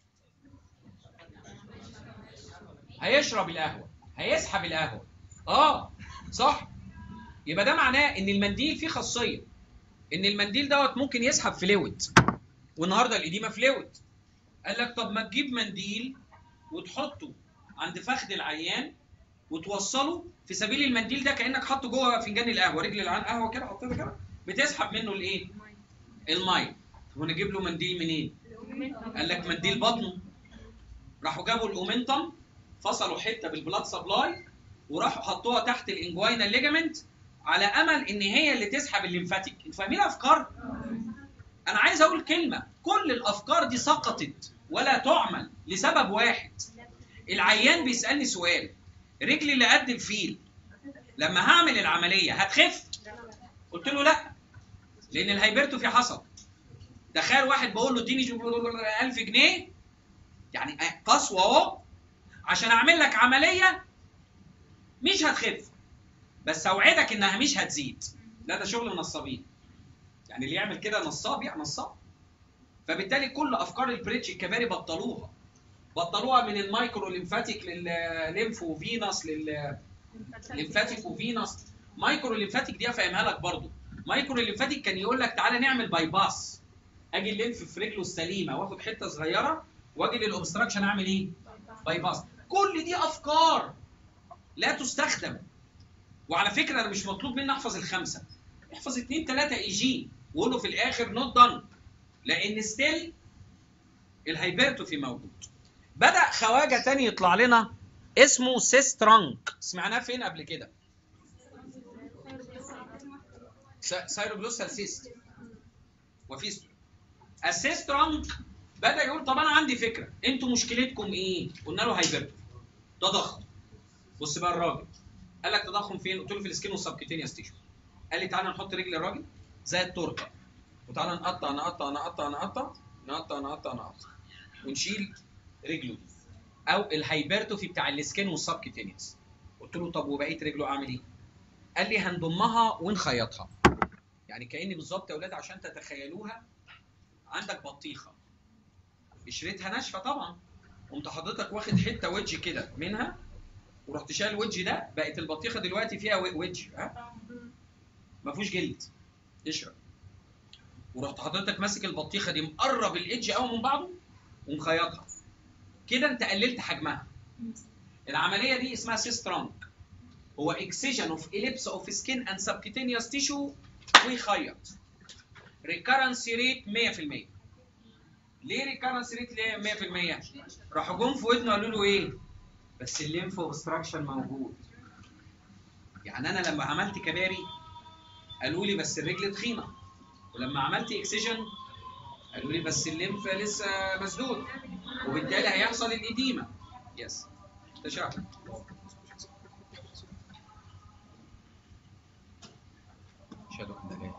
هيشرب القهوة هيسحب القهوة اه صح يبقى ده معناه ان المنديل فيه خاصيه ان المنديل دوت ممكن يسحب فلويد والنهارده الاديمه فلويد قال لك طب ما تجيب منديل وتحطه عند فخذ العيان وتوصله في سبيل المنديل ده كانك حاطه جوه فنجان القهوه رجل العيان قهوه كده حطيتها كده بتسحب منه الايه الميه طب ونجيب له منديل منين قال لك منديل بطنه راحوا جابوا الاومنتم فصلوا حته بالبلاد سبلاي وراحوا حطوها تحت الانجوينا ليجامنت على امل ان هي اللي تسحب الليمفاتيك انتوا فاهمين الافكار انا عايز اقول كلمه كل الافكار دي سقطت ولا تعمل لسبب واحد العيان بيسالني سؤال رجلي اللي قد الفيل لما هعمل العمليه هتخف قلت له لا لان الهايبرتوفي حصل تخيل واحد بقول له اديني 1000 جنيه يعني قسوه اهو عشان اعمل لك عمليه مش هتخف بس اوعدك انها مش هتزيد لا ده شغل نصابين يعني اللي يعمل كده نصاب يعني نصاب فبالتالي كل افكار البريتش الكباري بطلوها بطلوها من المايكرو ليمفاتيك للليمفو فينس لل ليمفاتيك وفينس مايكرو ليمفاتيك دي افهمها لك برضو مايكرو ليمفاتيك كان يقول لك تعالى نعمل باي باس اجي الليمف في رجله السليمه واخد حته صغيره واجي للاوبستراكشن اعمل ايه؟ باي باس كل دي افكار لا تستخدم وعلى فكره انا مش مطلوب مني احفظ الخمسه احفظ اثنين ثلاثه اي جي وقوله في الاخر نوت دان لان ستيل الهايبرتوفي موجود بدا خواجه تاني يطلع لنا اسمه سيسترانك سمعناه فين قبل كده سايروجلوسال سيست وفيستول السيسترانك بدا يقول طب انا عندي فكره انتوا مشكلتكم ايه قلنا له هايبرتوفي تضخم بص بقى الراجل قال لك تضخم فين قلت له في السكين والسبكيتينيوس تيشو قال لي تعالى نحط رجل الراجل زي التورته وتعالى نقطع نقطع نقطع نقطع نقطع نقطع نقطع ونشيل رجله دي او الهايبرتوفي بتاع السكين والسبكيتينيوس قلت له طب وبقيه رجله اعمل ايه؟ قال لي هنضمها ونخيطها يعني كاني بالظبط يا اولاد عشان تتخيلوها عندك بطيخه قشرتها ناشفه طبعا قمت حضرتك واخد حته ويدج كده منها ورحت شايل الويدج ده بقت البطيخه دلوقتي فيها ويدج ها ما فيهوش جلد قشره ورحت حضرتك ماسك البطيخه دي مقرب الايدج قوي من بعضه ومخيطها كده انت قللت حجمها العمليه دي اسمها سيسترانك هو اكسجن اوف اليبس اوف سكين اند سبكيتينيوس تيشو ويخيط ريكارنسي ريت 100% ليه ريكارنسي ريت ليه 100% راحوا جم في ودنه قالوا له ايه بس الليمف اوبستراكشن موجود يعني انا لما عملت كباري قالوا لي بس الرجل تخينه ولما عملت اكسجن قالوا لي بس الليمف لسه مسدود وبالتالي هيحصل الاديمه يس تشابه شهادة الدلائل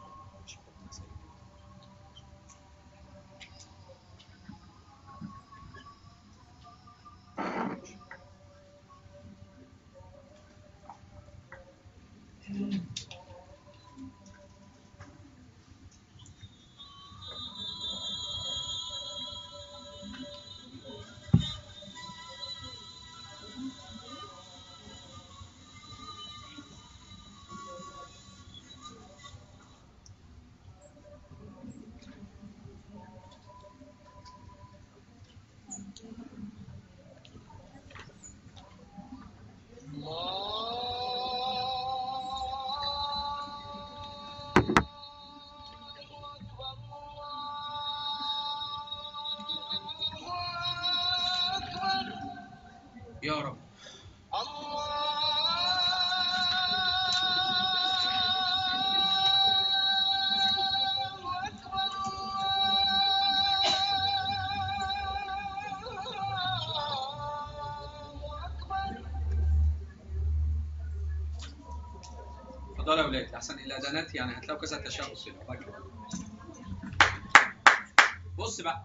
يا رب اتفضلوا يا اولاد احسن الاذانات يعني هتلاقوا كذا تشابه كده فاكر. بص بقى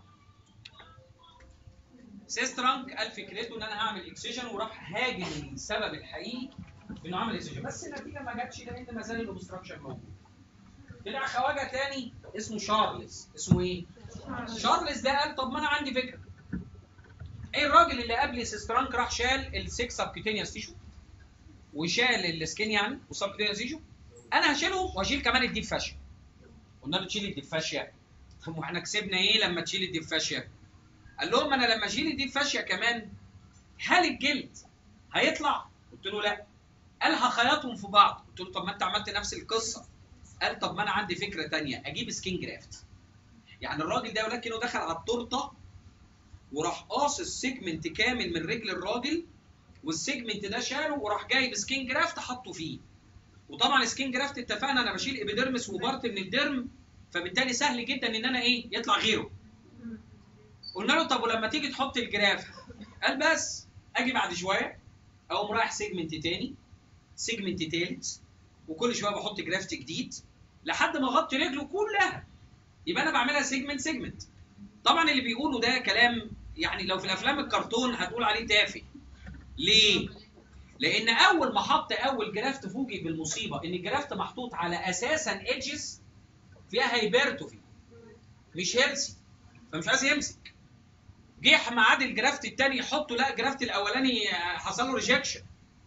سيسترانك قال فكرته ان انا هعمل اكسجن وراح هاجم السبب الحقيقي في انه عمل اكسجن بس النتيجه ما جاتش لان ما زال الاوبستراكشن موجود طلع خواجه تاني اسمه شارلز اسمه ايه؟ شارلز ده قال طب ما انا عندي فكره ايه الراجل اللي قبلي سيسترانك راح شال السكس سبكيتينيوس تيشو وشال السكين يعني والسبكيتينيوس تيشو انا هشيلهم واشيل كمان الديب فاشيا قلنا له تشيل الديب فاشيا طب واحنا كسبنا ايه لما تشيل الديب فاشيا؟ قال لهم انا لما اشيل الديب فاشيا كمان هل الجلد هيطلع؟ قلت له لا قال هخيطهم في بعض قلت له طب ما انت عملت نفس القصه قال طب ما انا عندي فكره تانية اجيب سكين جرافت يعني الراجل ده ولكنه دخل على التورته وراح قاصص سيجمنت كامل من رجل الراجل والسيجمنت ده شاله وراح جايب سكين جرافت حطه فيه وطبعا السكين جرافت اتفقنا انا بشيل ابيديرمس وبارت من الدرم فبالتالي سهل جدا ان انا ايه يطلع غيره قلنا له طب ولما تيجي تحط الجراف قال بس اجي بعد شويه اقوم رايح سيجمنت تاني سيجمنت تالت وكل شويه بحط جرافت جديد لحد ما اغطي رجله كلها يبقى انا بعملها سيجمنت سيجمنت طبعا اللي بيقولوا ده كلام يعني لو في الافلام الكرتون هتقول عليه تافه ليه لان اول ما حط اول جرافت فوجئ بالمصيبه ان الجرافت محطوط على اساسا ايدجز فيها هايبرتوفي مش هيرسي فمش عايز يمسك جه ميعاد الجرافت الثاني يحطه لا الجرافت الاولاني حصل له ريجكشن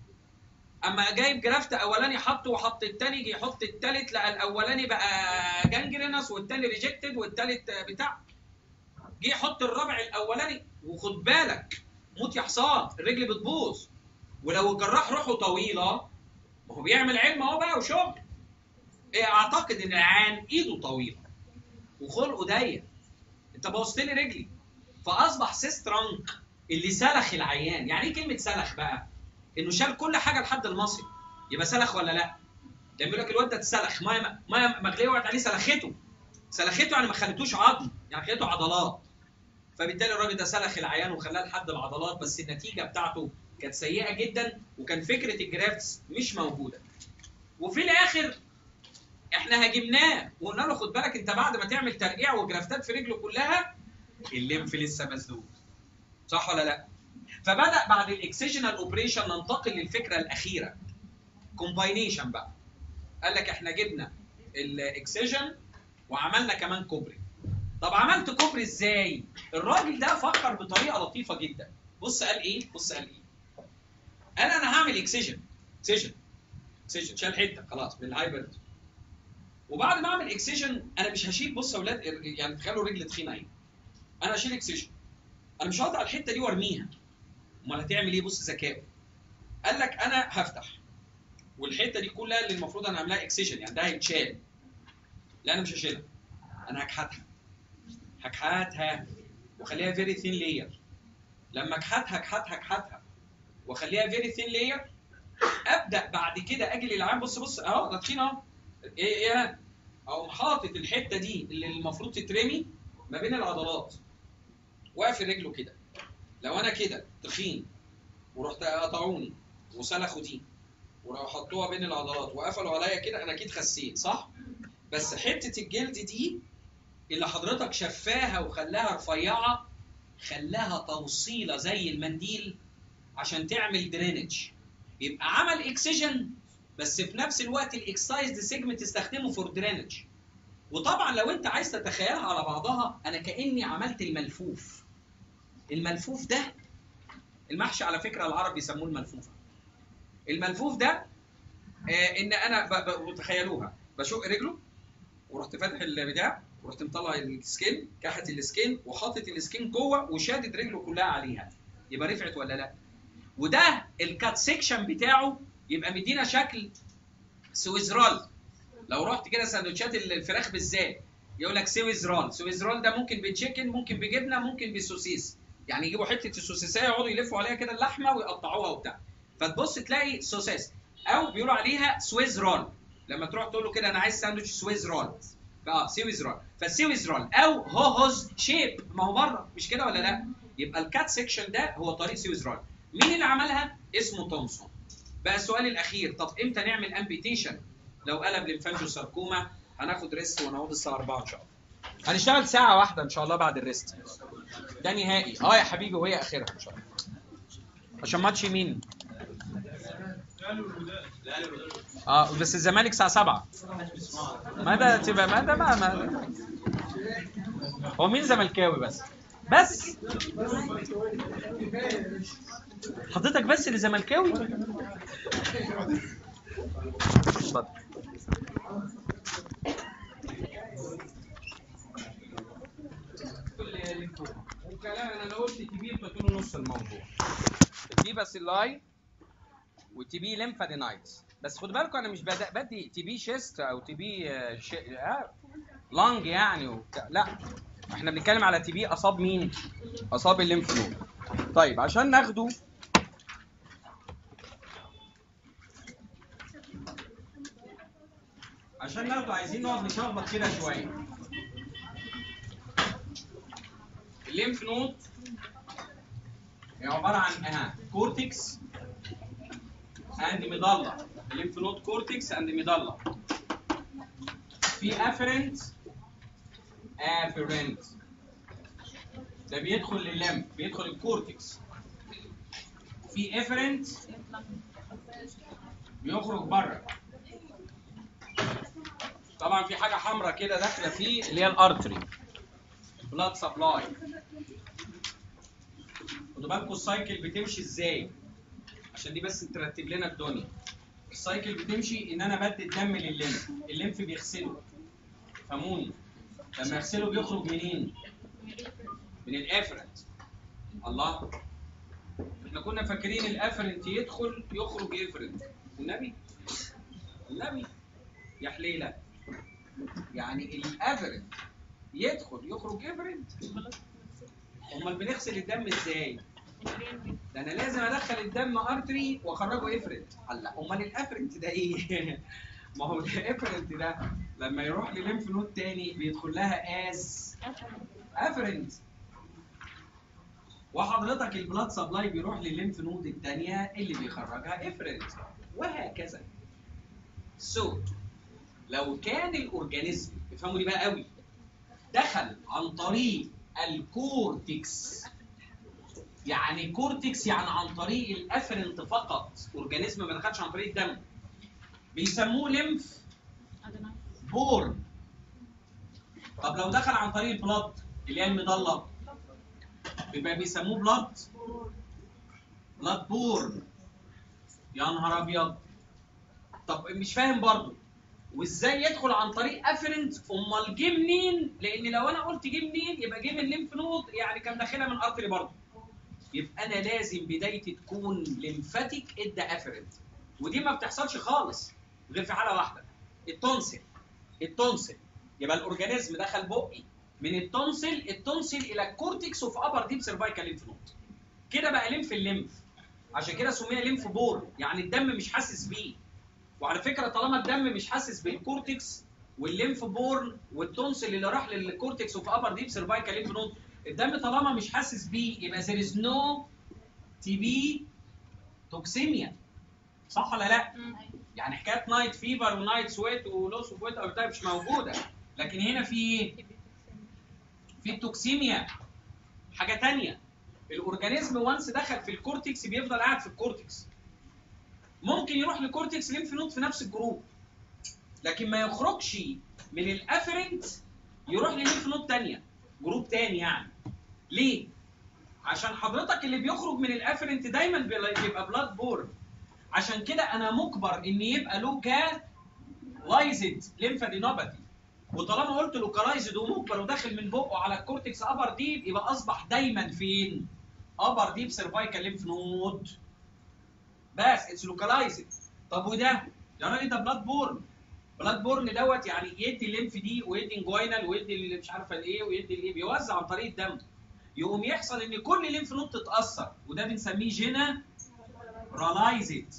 اما جايب جرافت اولاني حطه وحط الثاني جه يحط الثالث لقى الاولاني بقى جانجرينس والثاني ريجكتد والثالث بتاع جه يحط الرابع الاولاني وخد بالك موت يا حصان الرجل بتبوظ ولو الجراح روحه طويله ما هو بيعمل علم اهو بقى وشغل إيه اعتقد ان العان ايده طويله وخلقه ضيق انت بوظت لي رجلي فاصبح سيس ترانك اللي سلخ العيان يعني ايه كلمه سلخ بقى انه شال كل حاجه لحد المصري يبقى سلخ ولا لا لما يقول لك الواد ده اتسلخ ميه ميه مغليه وقعت عليه سلخته سلخته يعني ما خلتوش عظم يعني خلته عضلات فبالتالي الراجل ده سلخ العيان وخلاه لحد العضلات بس النتيجه بتاعته كانت سيئه جدا وكان فكره الجرافتس مش موجوده وفي الاخر احنا هاجمناه وقلنا له خد بالك انت بعد ما تعمل ترقيع وجرافتات في رجله كلها الليمف لسه مسدود صح ولا لا فبدا بعد الاكسجنال اوبريشن ننتقل للفكره الاخيره كومباينيشن بقى قال لك احنا جبنا الاكسجن وعملنا كمان كوبري طب عملت كوبري ازاي الراجل ده فكر بطريقه لطيفه جدا بص قال ايه بص قال ايه قال انا هعمل اكسجن اكسجن اكسجن شال حته خلاص من الهايبر وبعد ما اعمل اكسجن انا مش هشيل بص يا اولاد يعني تخيلوا رجل تخينه اهي انا هشيل اكسجن انا مش هقطع الحته دي وارميها امال هتعمل ايه بص ذكاء قال لك انا هفتح والحته دي كلها اللي المفروض انا اعملها اكسجن يعني ده هيتشال لا انا مش هشيلها انا هكحتها هكحتها واخليها فيري ثين لاير لما اكحتها اكحتها اكحتها واخليها فيري ثين لاير ابدا بعد كده اجي للعام بص بص اهو ده تخين اهو ايه ايه اقوم حاطط الحته دي اللي المفروض تترمي ما بين العضلات واقف رجله كده لو انا كده تخين ورحت قطعوني وسلخوا دي وراحوا حطوها بين العضلات وقفلوا عليا كده انا اكيد خسيت صح؟ بس حته الجلد دي اللي حضرتك شفاها وخلاها رفيعه خلاها توصيله زي المنديل عشان تعمل درينج يبقى عمل اكسجن بس في نفس الوقت الاكسايزد سيجمنت استخدمه فور درينج وطبعا لو انت عايز تتخيلها على بعضها انا كاني عملت الملفوف الملفوف ده المحشي على فكره العرب بيسموه الملفوفه الملفوف ده آه ان انا ب... ب... تخيلوها بشق رجله ورحت فاتح البتاع ورحت مطلع السكين كحت السكين وحاطط السكين جوه وشادد رجله كلها عليها يبقى رفعت ولا لا وده الكات سيكشن بتاعه يبقى مدينا شكل سويس رول لو رحت كده سندوتشات الفراخ بالذات يقول لك سويس رول سويس رول ده ممكن بتشيكن ممكن بجبنه ممكن بسوسيس يعني يجيبوا حته السوسيسيه يقعدوا يلفوا عليها كده اللحمه ويقطعوها وبتاع فتبص تلاقي سوسيس او بيقولوا عليها سويس رول لما تروح تقول له كده انا عايز ساندوتش سويس رول اه سويس رول فالسويس رول او هوهوز شيب ما هو بره مش كده ولا لا يبقى الكات سيكشن ده هو طريق سويس رول مين اللي عملها اسمه تومسون بقى السؤال الاخير طب امتى نعمل امبيتيشن لو قلب لمفانجو ساركوما هناخد ريست ونعود الساعه 4 ان شاء الله هنشتغل ساعه واحده ان شاء الله بعد الريست ده نهائي اه يا حبيبي وهي اخرها ان شاء الله عشان ماتش مين اه بس الزمالك الساعه 7 ما ده تبقى ما ده ما, ما هو مين زملكاوي بس بس حضرتك بس اللي زملكاوي اتفضل والكلام انا لو قلت تي بي انتوا تقولوا نص الموضوع دي بس اللاي وتي بي ليمفادينايتس بس خد بالكم انا مش بدأ بدي تي بي شيست او تي بي ش... آه لانج يعني وبتاع لا احنا بنتكلم على تي بي اصاب مين اصاب الليمف نود طيب عشان ناخده عشان ناخده عايزين نقعد نشخبط كده شويه الليمف نود هي عباره عن اها كورتكس اند ميدالا الليمف نود كورتكس اند ميدالا في افرنت افرنت ده بيدخل لللمف بيدخل الكورتكس في افرنت بيخرج بره طبعا في حاجه حمراء كده داخله فيه اللي هي الارتري بلاد سبلاي خدوا بالكم السايكل بتمشي ازاي عشان دي بس ترتب لنا الدنيا السايكل بتمشي ان انا بدي الدم للليمف الليمف بيغسله فهموني لما يغسله بيخرج منين من الافرنت الله احنا كنا فاكرين الافرنت يدخل يخرج افرنت النبي النبي يا حليله يعني الافرنت يدخل يخرج افرنت امال بنغسل الدم ازاي ده انا لازم ادخل الدم ارتري واخرجه افرنت هلا امال الافرنت ده ايه ما هو الافرنت ده لما يروح لليمف نود تاني بيدخل لها از افرنت وحضرتك البلاد سبلاي بيروح للليمف نود الثانيه اللي بيخرجها افرنت وهكذا سو so, لو كان الاورجانيزم افهموا دي بقى قوي دخل عن طريق الكورتكس يعني كورتكس يعني عن طريق الافرنت فقط اورجانيزم ما دخلش عن طريق الدم بيسموه ليمف بورن طب لو دخل عن طريق البلاد اللي هي المضله يبقى بيسموه بلاد بلاد بورن يا نهار ابيض طب مش فاهم برضو وازاي يدخل عن طريق افرنت امال جه منين لان لو انا قلت جه منين يبقى جه من الليمف نود يعني كان داخلها من ارتري برضه يبقى انا لازم بدايتي تكون ليمفاتيك ادى افرنت ودي ما بتحصلش خالص غير في حاله واحده التونسل التونسل يبقى الاورجانيزم دخل بقي من التونسل التونسل الى الكورتكس اوف ابر ديب سيرفايكال ليمف نود كده بقى ليمف الليمف عشان كده سمي ليمف بور يعني الدم مش حاسس بيه وعلى فكره طالما الدم مش حاسس بالكورتكس والليمف بورن والتونسل اللي راح للكورتكس اوف ابر ديب سيرفايكال ليمف نود الدم طالما مش حاسس بيه يبقى there is no تي بي توكسيميا صح ولا لا؟ يعني حكايه نايت فيفر ونايت سويت ولوس اوف ويت او مش موجوده لكن هنا في ايه؟ في التوكسيميا حاجه تانية الاورجانيزم وانس دخل في الكورتكس بيفضل قاعد في الكورتكس ممكن يروح لكورتكس ليمف نود في نفس الجروب لكن ما يخرجش من الافرنت يروح لليمف نود تانية جروب تاني يعني ليه؟ عشان حضرتك اللي بيخرج من الافرنت دايما بيبقى بلاد بورن عشان كده انا مجبر ان يبقى لوكا لايزد ليمفادينوباثي وطالما قلت لوكالايزد ومجبر وداخل من بقه على الكورتكس ابر ديب يبقى اصبح دايما فين؟ ابر ديب سيرفايكال ليمف نود بس اتس لوكالايزد طب وده يا راجل ده بلاد بورن بلاد بورن دوت يعني يدي الليمف دي ويدي انجوينال ويدي اللي مش عارفه الايه ويدي الايه بيوزع عن طريق الدم يقوم يحصل ان كل ليمف نود تتاثر وده بنسميه جينا رالايزد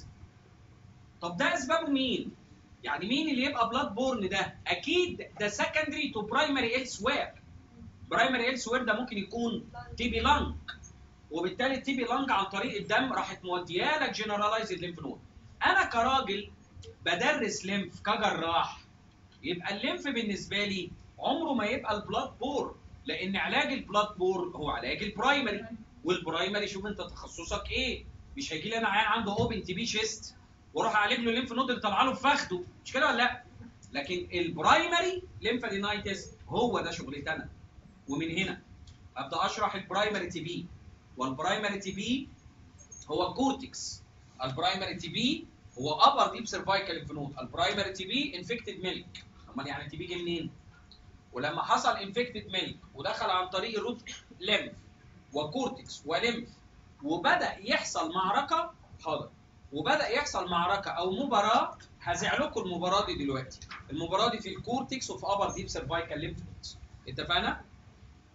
طب ده اسبابه مين؟ يعني مين اللي يبقى بلاد بورن ده؟ اكيد ده سكندري تو برايمري ايلس وير برايمري ايلس وير ده ممكن يكون تي بي لانج وبالتالي التي بي لانج عن طريق الدم راحت مودياه لك جنرالايزد ليمف نود انا كراجل بدرس ليمف كجراح يبقى الليمف بالنسبه لي عمره ما يبقى البلاد بور لان علاج البلاد بور هو علاج البرايمري والبرايمري شوف انت تخصصك ايه مش هيجي لي انا عيان عنده اوبن تي بي شيست واروح اعالج له الليمف نود اللي طالعه له في فخده مش كده ولا لا لكن البرايمري ليمفادينايتس هو ده شغلتي انا ومن هنا ابدا اشرح البرايمري تي بي والبرايمري تي بي هو كورتكس البرايمري تي بي هو ابر ديب سيرفايكال ليمف نود البرايمري تي بي انفكتد ميلك امال يعني تي بي جه منين ولما حصل انفكتد ميلك ودخل عن طريق الروت ليمف وكورتكس وليمف وبدا يحصل معركه حاضر وبدا يحصل معركه او مباراه هزع لكم المباراه دي دلوقتي المباراه دي في الكورتكس اوف ابر ديب سيرفايكال ليمف نودز اتفقنا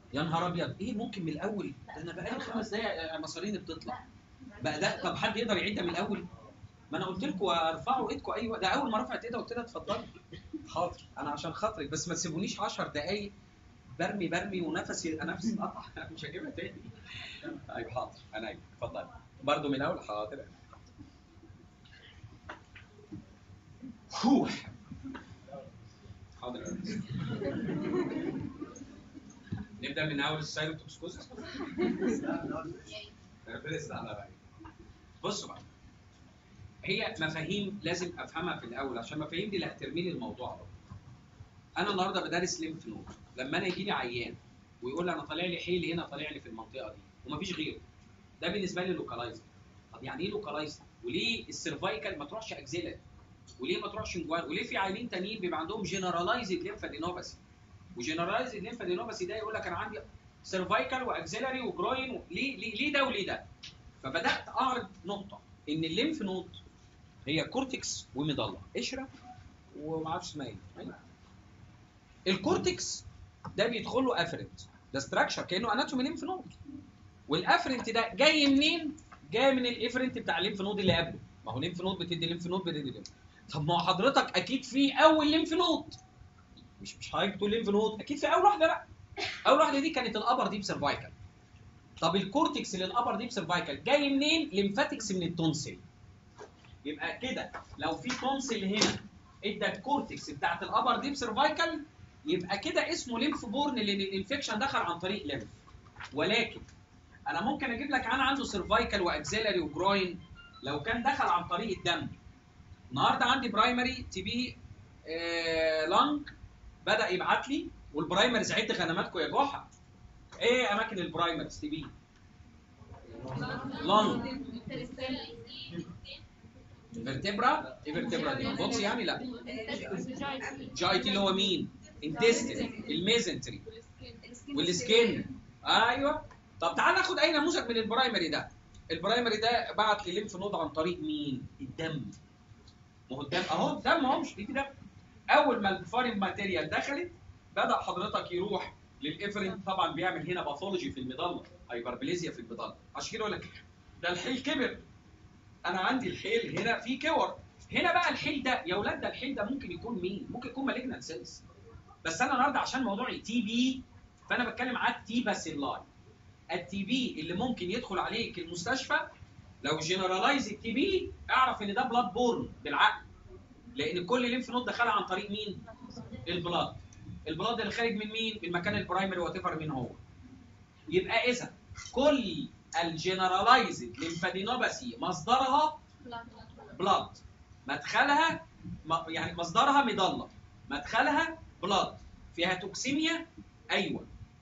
يا نهار ابيض ايه ممكن من الاول ده انا بقالي خمس دقايق مصاريني بتطلع بقى ده طب حد يقدر يعيدها من الاول ما انا قلت لكم ارفعوا ايدكم ايوه ده اول ما رفعت ايدها قلت لها اتفضلي حاضر انا عشان خاطرك بس ما تسيبونيش 10 دقايق برمي برمي ونفسي نفسي اتقطع مش هجيبها تاني ايوه حاضر انا ايوه اتفضلي برضه من الاول حاضر هو حاضر يا أنس. نبدا من اول السايروتوكسكوزس بصوا بقى هي مفاهيم لازم افهمها في الاول عشان المفاهيم دي اللي هترمي لي الموضوع ده انا النهارده بدرس ليمف نود لما انا يجي لي عيان ويقول لي انا طالع لي حيل هنا طالع لي في المنطقه دي ومفيش غيره ده بالنسبه لي لوكالايزر طب يعني ايه لوكالايزر وليه السيرفايكال ما تروحش اكزيلر وليه ما تروحش جوان وليه في عيانين تانيين بيبقى عندهم جنرالايزد ليمفادينوباثي وجنرالايزد ليمفادينوباثي ده يقول لك انا عندي سيرفايكال واكزيلري وجروين و... ليه ليه ليه ده وليه ده فبدات اعرض نقطه ان الليمف نود هي كورتكس ومضله قشره وما اعرفش اسمها ايه أيوة. الكورتكس ده بيدخل له افرنت ده ستراكشر كانه اناتومي ليمف نود والافرنت ده جاي منين؟ جاي من الافرنت بتاع الليمف نود اللي قبله ما هو ليمف نود بتدي ليمف نود بتدي ليمف طب ما هو حضرتك اكيد في اول ليمف نود مش مش حضرتك تقول ليمف نود اكيد في اول واحده لا اول واحده دي كانت الابر ديب سيرفايكال طب الكورتكس اللي الابر ديب سيرفايكال جاي منين؟ ليمفاتكس من التونسل يبقى كده لو في تونسل هنا ادى الكورتكس بتاعت الابر ديب سيرفايكال يبقى كده اسمه ليمف بورن لان الانفكشن دخل عن طريق ليمف ولكن انا ممكن اجيب لك عن عنده سيرفايكال واكسيلري وجروين لو كان دخل عن طريق الدم النهارده عندي برايمري تي بي آه لانج بدا يبعت لي والبرايمريز عد غنماتكم يا جحا ايه اماكن البرايمريز تي بي لانج فيرتبرا ايه فيرتبرا دي بوكس يعني لا جاي تي اللي هو مين انتستين الميزنتري والسكين ايوه طب تعال ناخد اي نموذج من البرايمري ده البرايمري ده بعت لي ليمف نود عن طريق مين الدم ما هو الدم اهو الدم اهو مش بيجي دم اول ما الفارين ماتيريال دخلت بدا حضرتك يروح للافرين طبعا بيعمل هنا باثولوجي في المظله هايبربليزيا في المظله عشان كده يقول لك ده الحيل كبر انا عندي الحيل هنا في كور هنا بقى الحيل ده يا اولاد ده الحيل ده ممكن يكون مين ممكن يكون مالجنان سيلز بس انا النهارده عشان موضوعي تي بي فانا بتكلم على التي باسيلاي التي بي اللي ممكن يدخل عليك المستشفى لو جنرالايز التي بي اعرف ان ده بلاد بورن بالعقل لان كل ليمف نود دخلها عن طريق مين البلاد البلاد اللي خارج من مين من مكان البرايمري وات ايفر مين هو يبقى اذا كل الجنرالايزد ليمفادينوباثي مصدرها بلاد مدخلها م- يعني مصدرها مضله مدخلها بلاد فيها توكسيميا ايوه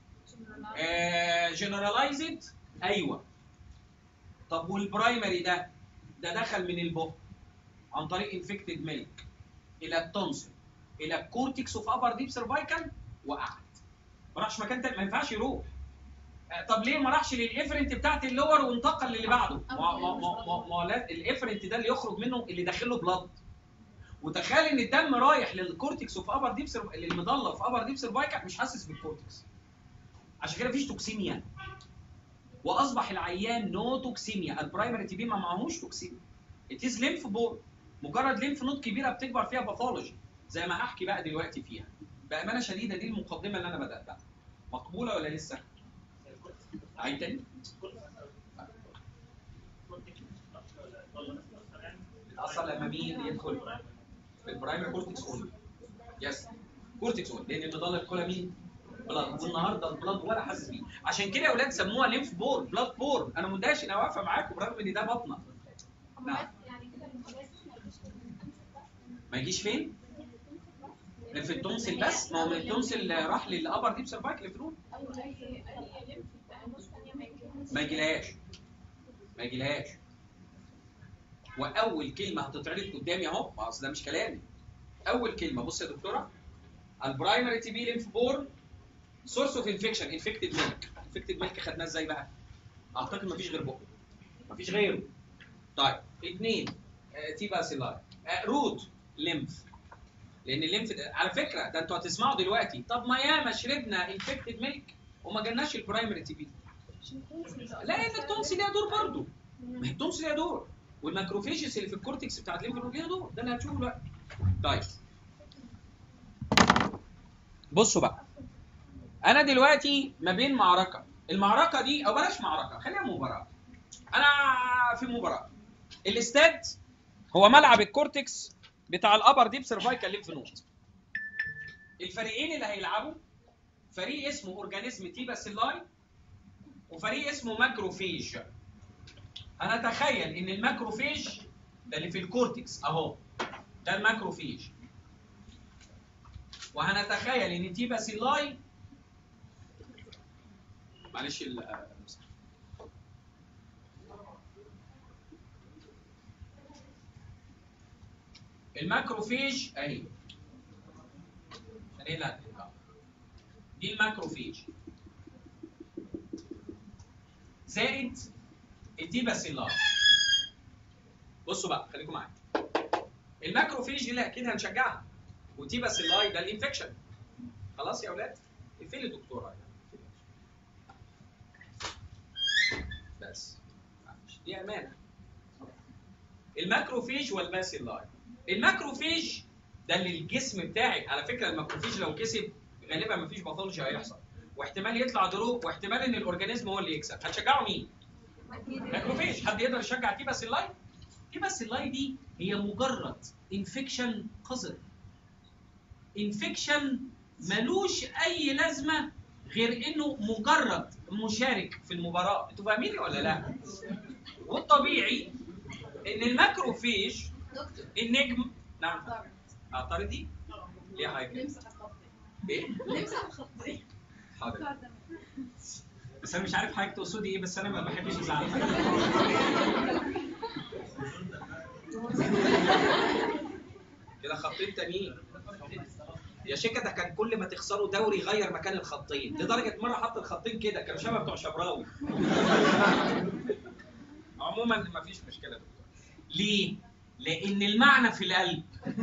جنرالايزد ايوه طب والبرايمري ده ده دخل من البق عن طريق انفكتد ميلك الى التونسل الى الكورتكس اوف ابر ديب سيرفايكال وقعد ما راحش مكان تاني ما ينفعش يروح آه، طب ليه ما راحش للافرنت بتاعت اللور وانتقل للي بعده ما ما ما ما- ما لا- الافرنت ده اللي يخرج منه اللي داخل له بلاد وتخيل ان الدم رايح للكورتكس اوف ابر ديب سيرف للمضله في ابر ديب سيرفايكال مش حاسس بالكورتكس عشان كده مفيش توكسيميا واصبح العيان نو توكسيميا البرايمري تي بي ما معهوش توكسيميا اتيز ليمف بور مجرد ليمف نود كبيره بتكبر فيها باثولوجي زي ما هحكي بقى دلوقتي فيها بامانه شديده دي المقدمه اللي انا بداتها مقبوله ولا لسه؟ عيد تاني؟ بتأثر لما مين يدخل في البرايمري كورتكس اونلي يس كورتكس اونلي لان المضله بتدخلها مين؟ بلاد والنهارده البلاد ولا حاسس بيه عشان كده يا اولاد سموها ليمف بور بلاد بور انا مندهش انا واقفه معاكم برغم ان ده بطنه نعم ما يجيش فين؟ في التونسل بس ما هو من التونسل راح للابر ديب سيرفايكل فلون ما يجيلهاش ما يجيلهاش واول كلمه هتتعرض قدامي اهو ما اصل ده مش كلامي اول كلمه بص يا دكتوره البرايمري تي بي ليمف بور سورس اوف انفكشن انفكتد ميلك انفكتد ميلك خدناه ازاي بقى؟ اعتقد مفيش غير بقه مفيش غيره طيب اثنين آه تي باسيلاي آه روت ليمف لان الليمف ده على فكره ده انتوا هتسمعوا دلوقتي طب ما ياما شربنا انفكتد ميلك وما جالناش البرايمري تي بي لان التونسي ليها دور برضه ما هي التونسي ليها دور والماكروفيجز اللي في الكورتكس بتاعت الليمف نود ليها دور ده اللي هتشوفه دلوقتي طيب بصوا بقى انا دلوقتي ما بين معركه المعركه دي او بلاش معركه خليها مباراه انا في مباراه الاستاد هو ملعب الكورتكس بتاع الابر ديب سيرفايكال ليمف نود الفريقين اللي هيلعبوا فريق اسمه اورجانيزم تيبا سيلاي وفريق اسمه ماكروفيج هنتخيل ان الماكروفيج ده اللي في الكورتكس اهو ده الماكروفيج وهنتخيل ان تيبا سيلاي معلش ال- آه، الماكروفيج اهي عشان ايه لا دي الماكروفيج زائد التيبا سيلاي بصوا بقى خليكم معايا الماكروفيج اللي اكيد هنشجعها وتيبا سيلاي ده الانفكشن خلاص يا اولاد اقفلي يا دكتوره بس معلش، دي امانه الماكروفيج والباسيلاي الماكروفيج ده اللي الجسم بتاعك على فكره الماكروفيج لو كسب غالبا مفيش باثولوجي هيحصل واحتمال يطلع دروب واحتمال ان الاورجانيزم هو اللي يكسب هتشجعوا مين؟ ماكروفيج حد يقدر يشجع تيبا سيلاي؟ تيبا سيلاي دي هي مجرد انفكشن قذر انفكشن ملوش اي لازمه غير انه مجرد مشارك في المباراه انتوا فاهميني ولا لا والطبيعي ان الماكروفيج النجم نعم اعترض دي ليه حاجه نمسح الخطين ايه نمسح الخطين حاضر بس انا مش عارف حضرتك تقصدي ايه بس انا ما بحبش ازعل كده خطين تانيين يا شيكا ده كان كل ما تخسروا دوري يغير مكان الخطين لدرجه مره حط الخطين كده كانوا شبه بتوع شبراوي عموما ما فيش مشكله يا دكتور. ليه؟ لان المعنى في القلب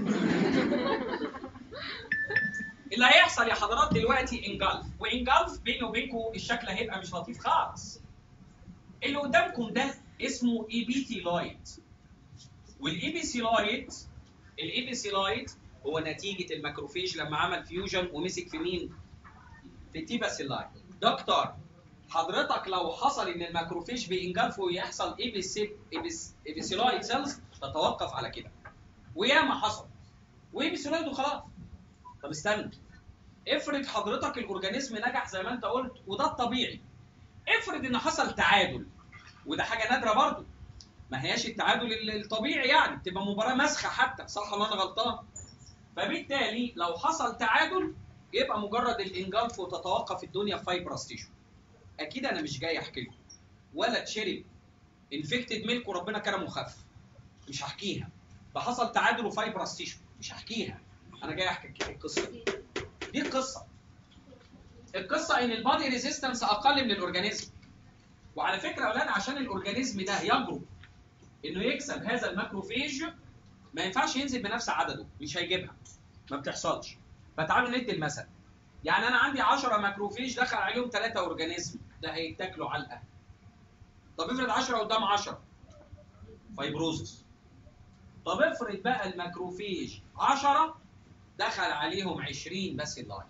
اللي هيحصل يا حضرات دلوقتي انجلف وانجلف بيني وبينكم الشكل هيبقى مش لطيف خالص اللي قدامكم ده اسمه ايبيثيلايت والايبيثيلايت الايبيثيلايت هو نتيجه الماكروفيج لما عمل فيوجن ومسك في مين؟ في التيبا سيلاي دكتور حضرتك لو حصل ان الماكروفيج بينجلف ويحصل ايبيثيلايت سيلز تتوقف على كده وياما حصل وايبيثيلايت وخلاص طب استنى افرض حضرتك الاورجانيزم نجح زي ما انت قلت وده الطبيعي افرض ان حصل تعادل وده حاجه نادره برضو ما هياش التعادل ال- الطبيعي يعني بتبقى مباراه مسخه حتى صح ولا انا غلطان فبالتالي لو حصل تعادل يبقى مجرد الانجلف وتتوقف الدنيا في فايبرس تيشو اكيد انا مش جاي احكي لكم ولا اتشرب انفكتد ميلك وربنا كرمه وخف مش هحكيها ده حصل تعادل وفايبرس تيشو مش هحكيها انا جاي احكي لك القصه دي دي القصه القصه ان البادي ريزيستنس اقل من الاورجانيزم وعلى فكره يا اولاد عشان الاورجانيزم ده يجرؤ انه يكسب هذا الماكروفيج ما ينفعش ينزل بنفس عدده مش هيجيبها ما بتحصلش فتعالوا ندي المثل يعني انا عندي 10 ماكروفيج دخل عليهم 3 اورجانيزم ده هيتاكلوا علقه طب افرض 10 قدام 10 فايبروزس طب افرض بقى الماكروفيج 10 دخل عليهم 20 بس اللاين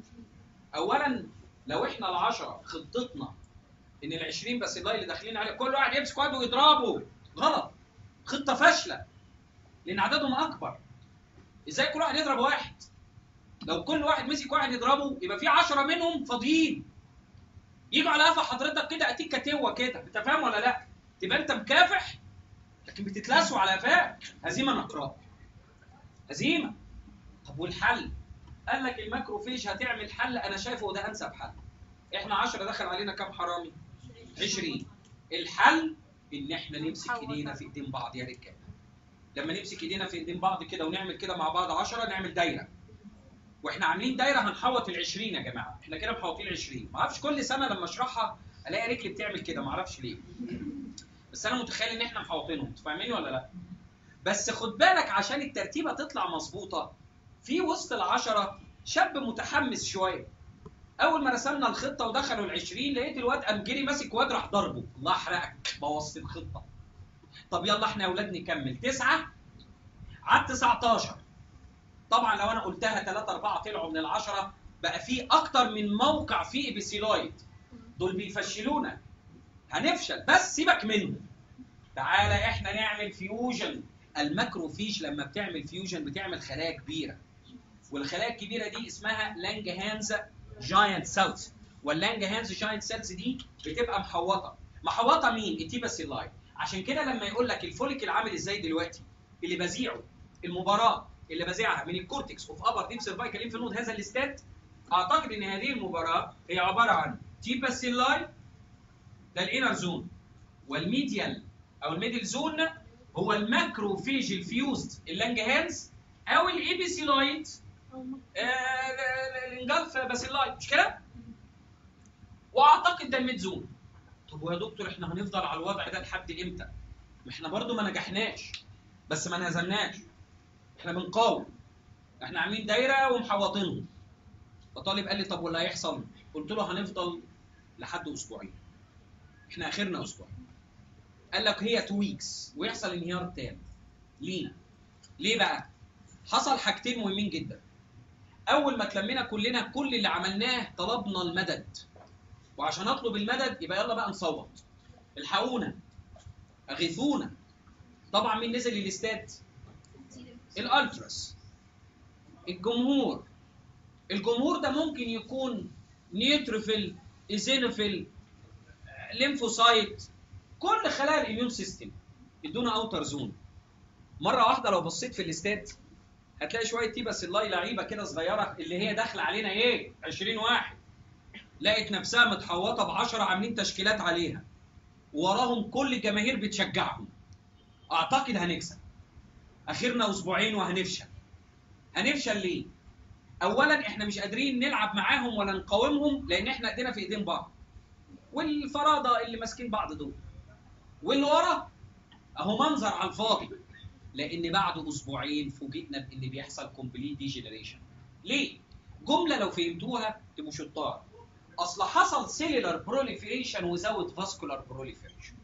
اولا لو احنا العشرة خطتنا ان ال 20 بس اللاين اللي داخلين عليه كل واحد يمسك واحد ويضربه غلط خطه فاشله لان عددهم اكبر ازاي كل واحد يضرب واحد لو كل واحد مسك واحد يضربه يبقى في 10 منهم فاضيين يجوا على قفا حضرتك كده اتيك كتوه كده انت فاهم ولا لا تبقى انت مكافح لكن بتتلاسوا على قفاك هزيمه نقراء هزيمه طب والحل قال لك الماكروفيج هتعمل حل انا شايفه ده انسب حل احنا 10 دخل علينا كام حرامي 20 الحل ان احنا نمسك ايدينا في ايدين بعض يا رجاله لما نمسك ايدينا في ايدين بعض كده ونعمل كده مع بعض 10 نعمل دايره واحنا عاملين دايره هنحوط ال 20 يا جماعه احنا كده محوطين ال 20 ما اعرفش كل سنه لما اشرحها الاقي رجلي بتعمل كده ما اعرفش ليه بس انا متخيل ان احنا محوطينهم انتوا فاهميني ولا لا بس خد بالك عشان الترتيبه تطلع مظبوطه في وسط العشره شاب متحمس شويه اول ما رسمنا الخطه ودخلوا ال 20 لقيت الواد قام جري ماسك واد راح ضربه الله يحرقك بوظت الخطه طب يلا احنا يا اولاد نكمل تسعه على 19 طبعا لو انا قلتها 3 4 طلعوا من العشره بقى في اكتر من موقع فيه ابيسيلويد دول بيفشلونا هنفشل بس سيبك منه تعالى احنا نعمل فيوجن الماكروفيج لما بتعمل فيوجن بتعمل خلايا كبيره والخلايا الكبيره دي اسمها لانج هانز جاينت سيلز واللانج هانز جاينت سيلز دي بتبقى محوطه محوطه مين التيباسيلاي عشان كده لما يقول لك الفوليكل عامل ازاي دلوقتي اللي بذيعه المباراه اللي بذيعها من الكورتكس اوف ابر ديب سيرفايكال ليمف نود هذا الاستات اعتقد ان هذه المباراه هي عباره عن تيباسيلاي ده الانر زون والميديال او الميدل زون هو الماكروفيج الفيوزد اللانجهانز او الابيسيلويد الانجلف باسيلاي مش كده؟ واعتقد ده الميد زون طب ويا دكتور احنا هنفضل على الوضع ده لحد امتى؟ ما احنا برضو ما نجحناش بس ما انهزمناش احنا بنقاوم احنا عاملين دايره ومحوطينهم فطالب قال لي طب واللي هيحصل؟ قلت له هنفضل لحد اسبوعين احنا اخرنا اسبوع قال لك هي تو ويكس ويحصل انهيار تام لينا ليه بقى؟ حصل حاجتين مهمين جدا اول ما اتلمينا كلنا كل اللي عملناه طلبنا المدد وعشان اطلب المدد يبقى يلا بقى نصوت الحقونا اغيثونا طبعا مين نزل الاستاد الالتراس الجمهور الجمهور ده ممكن يكون نيوتروفيل ايزينوفيل ليمفوسايت كل خلايا الاميون سيستم يدونا اوتر زون مره واحده لو بصيت في الاستاد هتلاقي شويه تيبا سلاي لعيبه كده صغيره اللي هي داخله علينا ايه 20 واحد لقت نفسها متحوطه ب 10 عاملين تشكيلات عليها وراهم كل الجماهير بتشجعهم اعتقد هنكسب اخرنا اسبوعين وهنفشل هنفشل ليه اولا احنا مش قادرين نلعب معاهم ولا نقاومهم لان احنا ايدينا في ايدين بعض والفراده اللي ماسكين بعض دول واللي ورا اهو منظر على الفاضي لان بعد اسبوعين فوجئنا بان بيحصل كومبليت ديجنريشن ليه جمله لو فهمتوها تبقوا شطار اصل حصل سيلولار بروليفريشن وزود فاسكولار بروليفريشن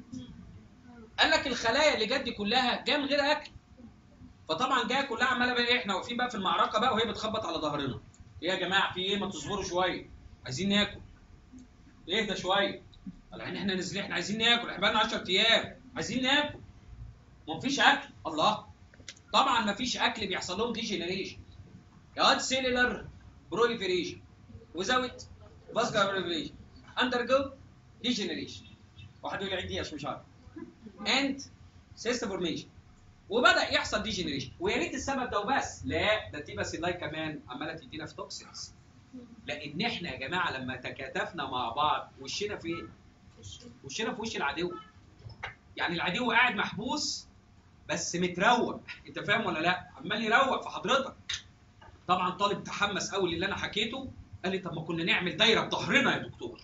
قال لك الخلايا اللي جت دي كلها جايه من غير اكل فطبعا جايه كلها عماله بقى ايه احنا واقفين بقى في المعركه بقى وهي بتخبط على ظهرنا ايه يا جماعه في ايه ما تصبروا شويه عايزين ناكل اهدى شويه طالعين احنا نازلين احنا عايزين ناكل احنا بقالنا 10 ايام عايزين ناكل ما مفيش اكل الله طبعا ما فيش اكل بيحصل لهم ديجنريشن يقعد سيلولار بروليفريشن وزود فاسكولار بروليفريشن اندرجو ديجنريشن واحد يقول لي عيد دي عشان مش عارف اند سيست فورميشن وبدا يحصل ديجنريشن ويا ريت السبب ده وبس لا ده تيبا سيلاي كمان عماله تدينا في توكسينز لان احنا يا جماعه لما تكاتفنا مع بعض وشنا فين؟ وشنا في وش العدو يعني العدو قاعد محبوس بس متروق انت فاهم ولا لا؟ عمال يروق في حضرتك طبعا طالب تحمس قوي للي انا حكيته قال لي طب ما كنا نعمل دايره بظهرنا يا دكتور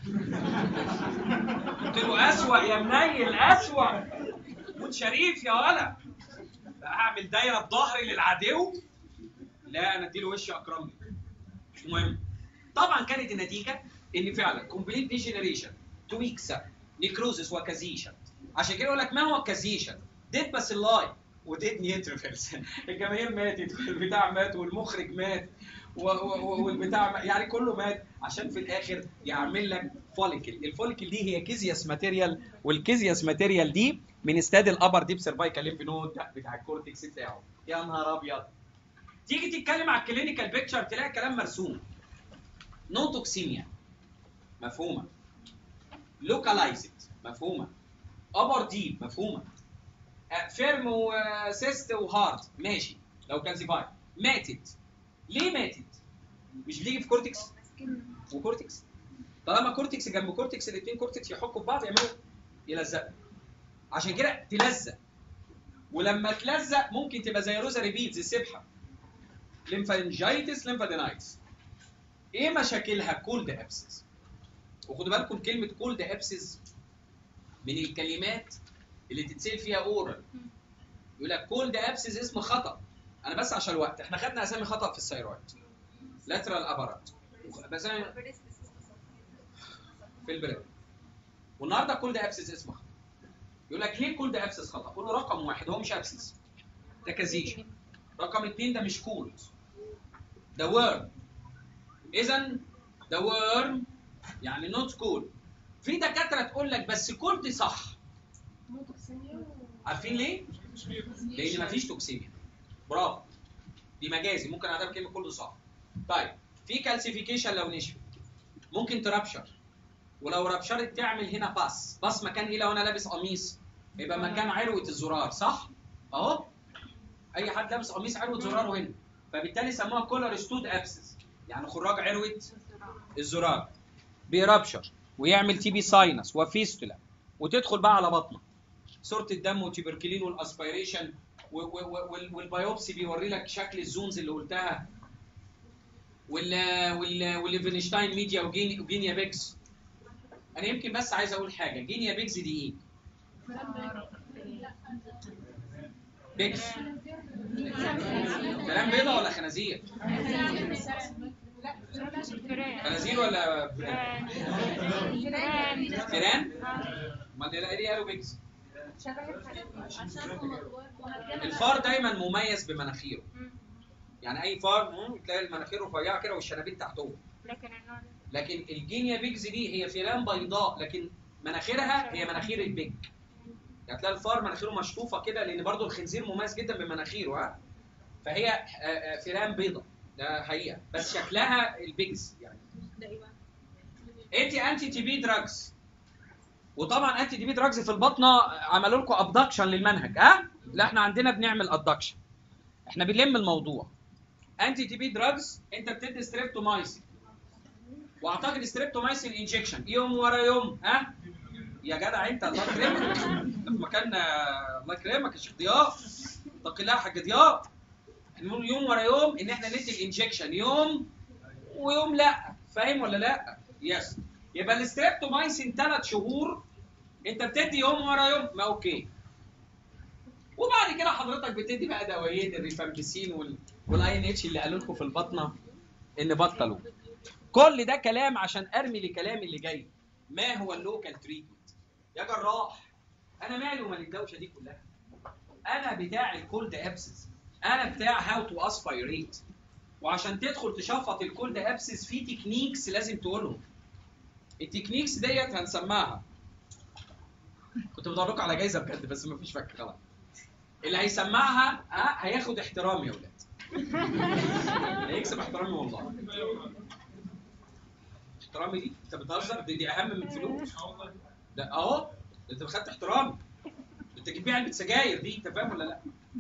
قلت له اسوأ يا منيل اسوأ كنت شريف يا ولا اعمل دايره بظهري للعدو لا انا اديله وش اكرمني مش مهم طبعا كانت النتيجه ان فعلا كومبليت ديجنريشن تويكس نيكروزس وكازيشن عشان كده يقول لك ما هو الكازيشن ديد بس اللاي وديد نيتروفيلز الجماهير ماتت والبتاع مات والمخرج مات و- و- والبتاع ما- يعني كله مات عشان في الاخر يعمل لك فوليكل الفوليكل دي هي كيزياس ماتيريال والكيزياس ماتيريال دي من استاد الابر ديب سيرفايكال ليمف نود بتاع الكورتكس بتاعه يا نهار ابيض تيجي تتكلم على الكلينيكال بيكتشر تلاقي كلام مرسوم نو توكسيميا مفهومه لوكالايزد مفهومه ابر ديب مفهومه فيرم وسيست وهارد ماشي لو كان سيفاي ماتت ليه ماتت؟ مش بتيجي في كورتكس وكورتكس طالما كورتكس جنب كورتكس الاثنين كورتكس يحكوا في بعض يعملوا يلزقوا عشان كده تلزق ولما تلزق ممكن تبقى زي روزاري بيدز السبحه ليمفانجايتس ليمفادينايتس ايه مشاكلها كولد ابسس وخدوا بالكم كلمه كولد ابسس من الكلمات اللي تتسال فيها اورال يقول لك كولد ابسس اسم خطا انا بس عشان الوقت احنا خدنا اسامي خطا في الثيرويد لاترال ابارات بس أنا في البريد والنهارده كل ده ابسس اسمه خطا يقول لك ليه كل ده ابسس خطا؟ قول له رقم واحد هو مش ابسس ده كازيشن رقم اثنين ده مش كولد ده ورم اذا ده ورم يعني نوت كول في دكاتره تقول لك بس كولد صح عارفين ليه؟ لان مفيش توكسيميا برافو دي مجازي ممكن اعتبر كلمه كله صح طيب في كالسيفيكيشن لو نشفت ممكن ترابشر ولو رابشرت تعمل هنا باس باس مكان ايه لو انا لابس قميص يبقى مكان عروه الزرار صح اهو اي حد لابس قميص عروه زراره هنا فبالتالي سموها كولر ستود ابسس يعني خراج عروه الزرار بيرابشر ويعمل تي بي ساينس وفيستولا وتدخل بقى على بطنه صوره الدم وتيبركلين والاسبيريشن و- و- و- وال- والبيوبسي بيوري لك شكل الزونز اللي قلتها وال وال والليفنشتاين ميديا وجين- وجينيا بيكس انا يمكن بس عايز اقول حاجه جينيا بيكس دي ايه بيكس كلام بيضه ولا خنازير خنازير ولا فيران امال ليه قالوا بيكس الفار دايما مميز بمناخيره يعني اي فار مم، تلاقي المناخير رفيعه كده والشنابيل تحتهم لكن النوع لكن الجينيا بيجز دي هي فيران بيضاء لكن مناخيرها هي مناخير البيج يعني تلاقي الفار مناخيره مشطوفه كده لان برضو الخنزير مميز جدا بمناخيره ها فهي آه، آه، فيران بيضاء ده حقيقه بس شكلها البيجز يعني انت انتي تي بي دراجز وطبعا انتي تي بي دراجز في البطنه عملوا لكم ابدكشن للمنهج ها لا احنا عندنا بنعمل ابدكشن احنا بنلم الموضوع انتي تي بي دراجز انت بتدي ستريبتومايسين واعتقد ستريبتومايسين انجكشن يوم ورا يوم ها يا جدع انت الله يكرمك انت في مكان آه، الله يكرمك يا شيخ ضياء اتق الله يا حاج ضياء احنا بنقول يوم ورا يوم ان احنا ندي الانجكشن يوم ويوم لا فاهم ولا لا؟ يس يبقى الستريبتومايسين ثلاث شهور انت بتدي يوم ورا يوم ما اوكي وبعد كده حضرتك بتدي بقى دوايين الريفامبيسين وال والاي ان اتش اللي قالوا لكم في البطنه ان بطلوا كل ده كلام عشان ارمي لكلامي اللي جاي ما هو اللوكال تريتمنت يا جراح انا مالي ومال الدوشه دي كلها انا بتاع الكولد ابسس انا بتاع هاو تو اسبيريت وعشان تدخل تشفط الكولد ابسس في تكنيكس لازم تقولهم التكنيكس ديت هنسمعها كنت بدور على جايزه بجد بس مفيش فك خلاص اللي هيسمعها ها هياخد احترامي يا ولاد هيكسب احترامي والله احترامي دي انت بتهزر دي, دي اهم من فلوس ده اهو ده انت خدت احترامي انت تجيب بيها علبه سجاير دي انت فاهم ولا لا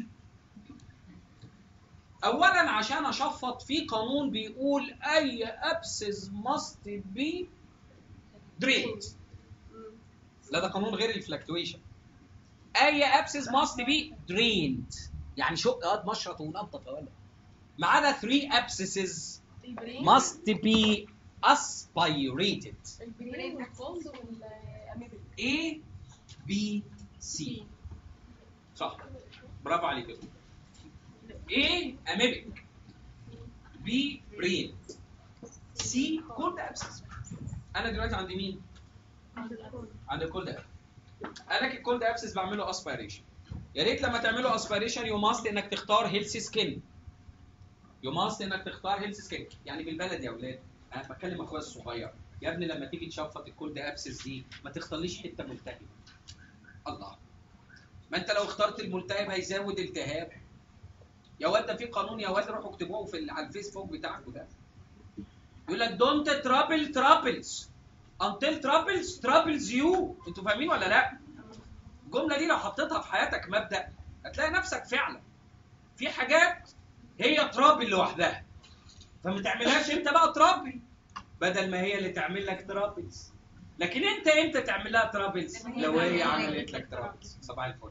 اولا عشان اشفط في قانون بيقول اي ابسز ماست بي درينed لا ده قانون غير الفلكتويشن اي ابسز ماست بي درينed يعني شق قد مشرط ونقطه يا ولد ما عدا 3 abscesses must be aspirated البرين والفولز والاميبل A B C صح برافو عليك يا أستاذ. A amoebic B brain C cold abscess انا دلوقتي عند مين؟ عند الكولد ابسس قال لك الكولد ابسس بعمله اسبيريشن يا ريت لما تعمله اسبيريشن يو ماست انك تختار هيلثي سكين يو ماست انك تختار هيلثي سكين يعني بالبلد يا اولاد انا بكلم اخويا الصغير يا ابني لما تيجي تشفط الكولد ابسس دي ما تختارليش حته ملتهبه الله ما انت لو اخترت الملتهب هيزود التهاب يا واد ده في قانون يا واد روحوا اكتبوه في ال- على الفيسبوك بتاعكم ده يقول لك دونت ترابل ترابلز until troubles troubles you انتوا فاهمين ولا لا الجمله دي لو حطيتها في حياتك مبدا هتلاقي نفسك فعلا في حاجات هي ترابل لوحدها فما تعملهاش انت بقى ترابل بدل ما هي اللي تعمل لك ترابلز لكن انت امتى تعمل لها ترابلز لو هي عملت لك ترابلز صباح الفل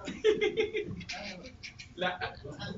لا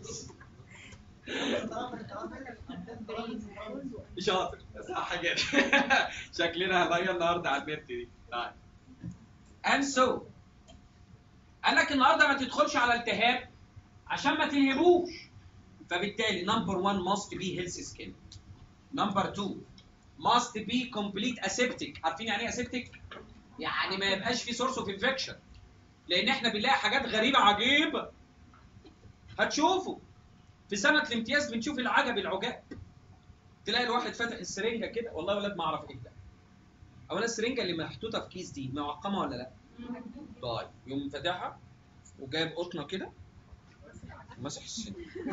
شاطر صح كده شكلنا هنغير النهارده على النت دي طيب and so قال لك النهارده ما تدخلش على التهاب عشان ما تنهبوش فبالتالي نمبر 1 must be healthy skin نمبر 2 must be complete aseptic عارفين يعني ايه aseptic يعني ما يبقاش في سورس اوف انفكشن لان احنا بنلاقي حاجات غريبه عجيبه هتشوفوا في سنه الامتياز بنشوف العجب العجاب تلاقي الواحد فاتح السرنجه كده والله يا ولاد ما اعرف ايه ده اولا السرنجه اللي محطوطه في كيس دي معقمه ولا لا طيب يقوم فاتحها وجايب قطنه كده وماسح السن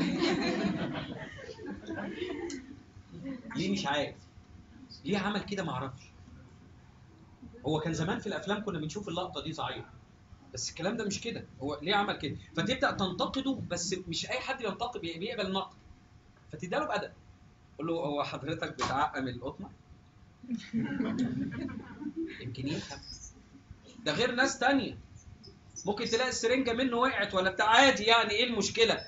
ليه مش عارف ليه عمل كده ما اعرفش هو كان زمان في الافلام كنا بنشوف اللقطه دي صحيح بس الكلام ده مش كده هو ليه عمل كده فتبدا تنتقده بس مش اي حد ينتقد بيقبل النقد فتديله بادب قول له هو حضرتك بتعقم القطنه يمكن يفهم ده غير ناس تانية ممكن تلاقي السرنجة منه وقعت ولا بتاع عادي يعني ايه المشكلة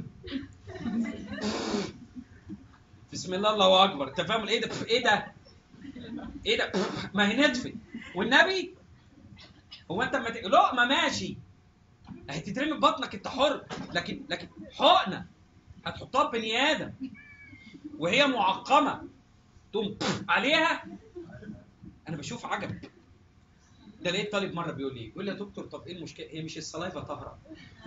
بسم الله الله اكبر انت فاهم ايه ده ايه ده ايه ده ما هي نتفت والنبي هو انت ما ت... لقمه ماشي هي تترمي في بطنك انت حر لكن لكن حقنه هتحطها في بني ادم وهي معقمه تقوم عليها انا بشوف عجب ده لقيت طالب مره بيقول لي يقول لي يا دكتور طب ايه المشكله هي مش السلايفه طاهره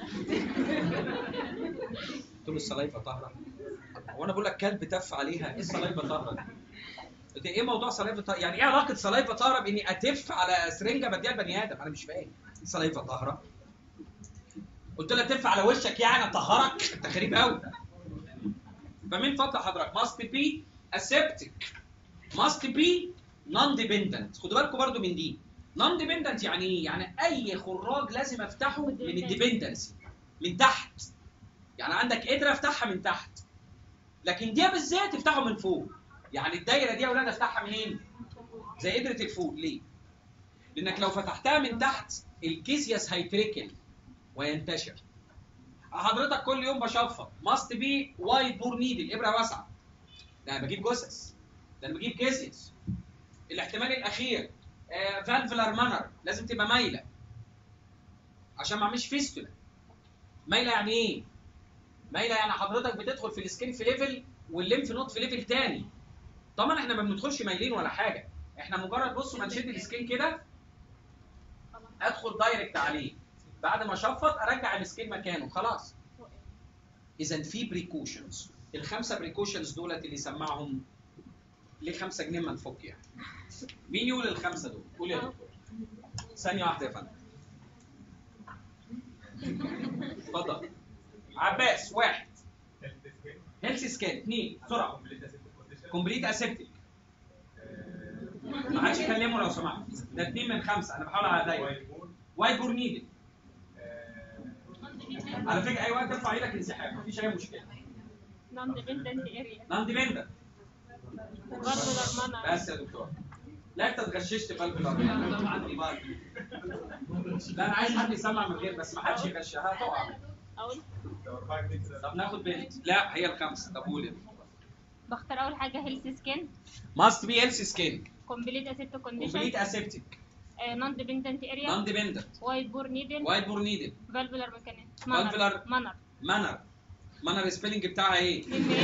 قلت له السلايفه طاهره هو انا بقول لك كلب تف عليها ايه السلايفه طاهره دي؟ قلت له ايه موضوع سلايفه طاهره يعني ايه علاقه سلايفه طاهره باني اتف على سرنجه بديها لبني ادم انا مش فاهم سلايفه طاهره قلت له تف على وشك يعني اطهرك انت غريب قوي فمن فضل حضرتك must be aseptic must be non dependent خدوا بالكم برضو من دي نون ديبندنت يعني ايه؟ يعني اي خراج لازم افتحه من الديبندنسي من تحت يعني عندك قدره افتحها من تحت لكن دي بالذات افتحه من فوق يعني الدايره دي يا اولاد افتحها منين؟ زي قدره الفوق ليه؟ لانك لو فتحتها من تحت الكيسياس هيتركل وينتشر حضرتك كل يوم بشفط ماست بي وايد بور نيدل ابره واسعه ده انا بجيب جثث ده انا بجيب كيسياس الاحتمال الاخير آه فالفلر مانر لازم تبقى مايله عشان ما اعملش فيستولا مايله يعني ايه مايله يعني حضرتك بتدخل في السكين في ليفل والليمف نود في ليفل تاني طبعا احنا ما بندخلش مايلين ولا حاجه احنا مجرد بصوا ما نشد السكين كده ادخل دايركت عليه بعد ما اشفط ارجع السكين مكانه خلاص اذا في بريكوشنز الخمسه بريكوشنز دولت اللي سمعهم ليه 5 جنيه ما نفك يعني مين يقول الخمسه دول؟ قول يا دكتور. ثانية واحدة يا فندم. اتفضل. عباس واحد. هيلث سكان اثنين بسرعة. كومبليت اسيبتيك. ما حدش يكلمه لو سمحت. ده اثنين من خمسة أنا بحاول على دايما. وايت بور نيدل. على فكرة أي وقت ترفع إيدك انسحاب مفيش أي مشكلة. نون ديبندنت اريا نون ديبندنت. برضه درمانة بس يا دكتور لا انت اتغششت في قلب الارض عندي بقى لا انا عايز حد يسمع من غير بس ما حدش يغشها تقع اقول طب ناخد بنت لا هي الخمسه طب قول بختار اول حاجه هيلث سكين ماست بي هيلث سكين كومبليت اسيبت كومبليت كونديشن اسيبتيك نون ديبندنت نون اريا ديبندنت وايت بور نيدل وايت بور نيدل فالفولار ميكانيزم Valvular. مانر مانر مانر السبيلنج بتاعها ايه؟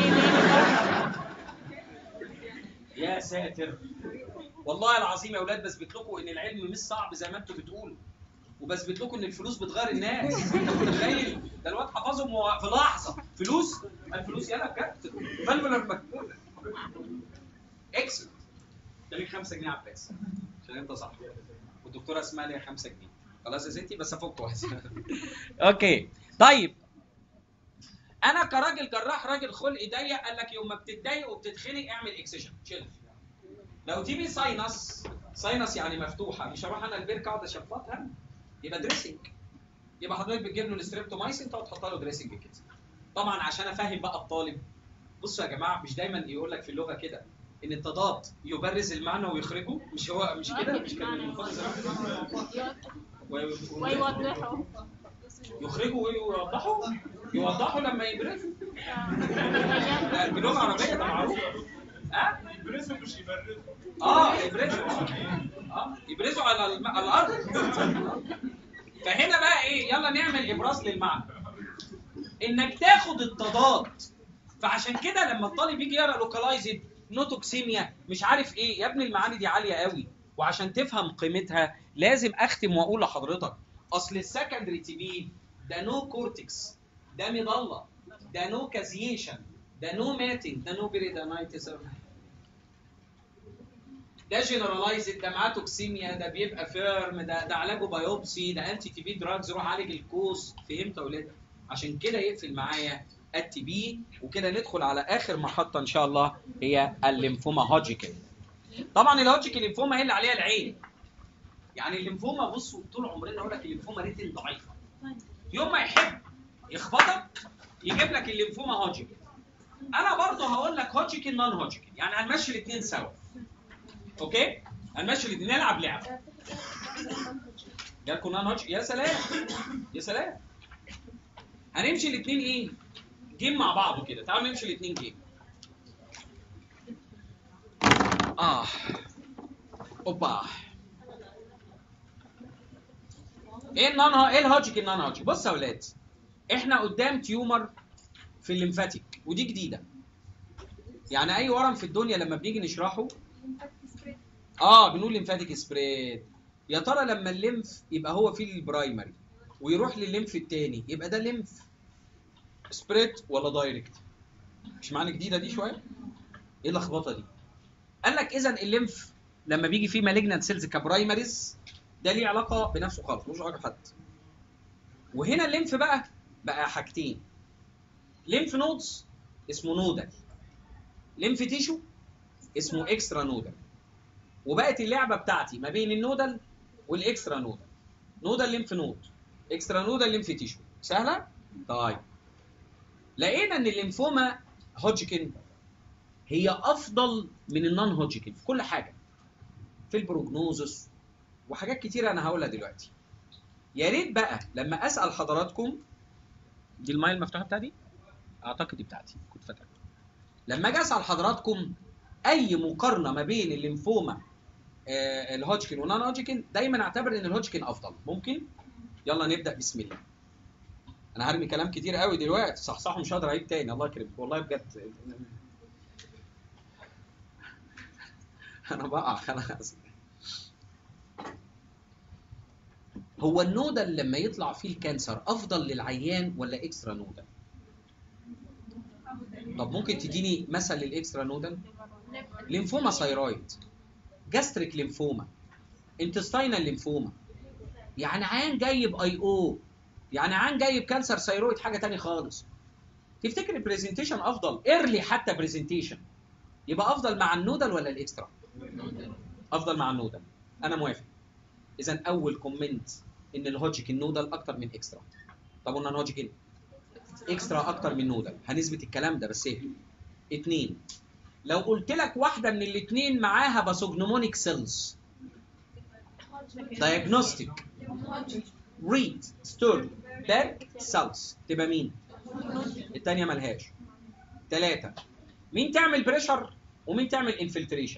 يا ساتر والله العظيم يا اولاد بثبت لكم ان العلم مش صعب زي ما انتم بتقولوا وبثبت لكم ان الفلوس بتغير الناس انت متخيل ده الواد حفظهم هو في لحظه فلوس الفلوس يلا بجد فالفولار مكتوب اكسلنت ده ليك 5 جنيه عباس عشان انت صح والدكتوره اسمها لي 5 جنيه خلاص يا ستي بس افك واحد اوكي طيب انا كراجل جراح راجل خلق ضيق قال لك يوم ما بتتضايق وبتتخنق اعمل اكسجن شيل لو دي بي ساينس ساينس يعني مفتوحه مش هروح انا البركه اقعد اشفطها يبقى دريسنج يبقى حضرتك بتجيب له الستريبتومايسين تقعد تحط له دريسنج كده طبعا عشان افهم بقى الطالب بصوا يا جماعه مش دايما يقول لك في اللغه كده ان التضاد يبرز المعنى ويخرجه مش هو مش كده مش كان المفروض زمان؟ و- ويوضحوا يخرجوا ويوضحوا يوضحوا لما يبرزوا ده بلغه عربيه ده معروف ها يبرزوا مش يبرزوا اه يبرزوا اه يبرزوا على الم... على الارض فهنا بقى ايه يلا نعمل ابراز للمعنى انك تاخد التضاد فعشان كده لما الطالب يجي يقرا لوكالايزد نوتوكسيميا مش عارف ايه يا ابني المعاني دي عاليه قوي وعشان تفهم قيمتها لازم اختم واقول لحضرتك اصل السكندري تي بي ده نو كورتكس ده مضله ده نو كازيشن ده نو ماتنج ده نو بيريدانايتس ده جنرالايزد ده معاه توكسيميا ده بيبقى فيرم ده ده علاجه بايوبسي ده انتي تي بي دراجز روح عالج الكوس فهمت يا اولاد عشان كده يقفل معايا التي بي وكده ندخل على اخر محطه ان شاء الله هي الليمفوما هوجيكن طبعا الهوجيكن الليمفوما هي اللي عليها العين يعني الليمفوما بصوا طول عمرنا اقول لك الليمفوما ريتن ضعيفه يوم ما يحب يخبطك يجيب لك الليمفوما هوجيكن انا برضه هقول لك هوجيكن نون هوجيكن يعني هنمشي الاثنين سوا اوكي هنمشي الاثنين نلعب لعبه جالكم نون هوجيكن يا سلام يا سلام هنمشي الاثنين ايه جيم مع بعض كده تعالوا نمشي الاثنين جيم اه اوبا ايه النون ايه الهوجيك النون هوجيك بص يا اولاد احنا قدام تيومر في الليمفاتيك ودي جديده يعني اي ورم في الدنيا لما بنيجي نشرحه اه بنقول ليمفاتيك سبريد يا ترى لما الليمف يبقى هو فيه البرايمري ويروح للليمف التاني يبقى ده ليمف سبريد ولا دايركت مش معنى جديده دي شويه ايه اللخبطه دي قال لك اذا الليمف لما بيجي فيه مالجنانت سيلز كبرايمريز ده ليه علاقه بنفسه خالص ملوش علاقه بحد وهنا الليمف بقى بقى حاجتين ليمف نودز اسمه نودل ليمف تيشو اسمه اكسترا نودل وبقت اللعبه بتاعتي ما بين النودل والاكسترا نودل نودل ليمف نود اكسترا نودل ليمف تيشو سهله طيب لقينا ان الليمفوما هوجكن هي افضل من النون هوجكن في كل حاجه في البروجنوزس وحاجات كتيره انا هقولها دلوقتي يا ريت بقى لما اسال حضراتكم دي المايل المفتوحه بتاعتي اعتقد دي بتاعتي كنت فاكر لما اجي اسال حضراتكم اي مقارنه ما بين الليمفوما آه الهوجكن والنون هوجكن دايما اعتبر ان الهوجكن افضل ممكن يلا نبدا بسم الله انا هرمي كلام كتير قوي دلوقتي صحصحه مش هقدر اعيد تاني الله يكرمك والله بجد انا بقع خلاص هو النودل لما يطلع فيه الكانسر افضل للعيان ولا اكسترا نودل طب ممكن تديني مثل للاكسترا نودل ليمفوما ثايرويد جاستريك ليمفوما انتستاينال ليمفوما يعني عيان جايب اي او يعني عيان جايب كانسر ثايرويد حاجه تاني خالص تفتكر البرزنتيشن افضل ايرلي حتى برزنتيشن يبقى افضل مع النودل ولا الاكسترا افضل مع النودل انا موافق اذا اول كومنت ان الهوجيكن نودل اكتر من اكسترا طب قلنا الهوجيكن اكسترا اكتر من نودل هنثبت الكلام ده بس ايه اتنين لو قلت لك واحده من الاثنين معاها باسوجنومونيك سيلز دايجنوستيك ريد ستوري دارك سيلز تبقى مين الثانيه ملهاش ثلاثه مين تعمل بريشر ومين تعمل انفلتريشن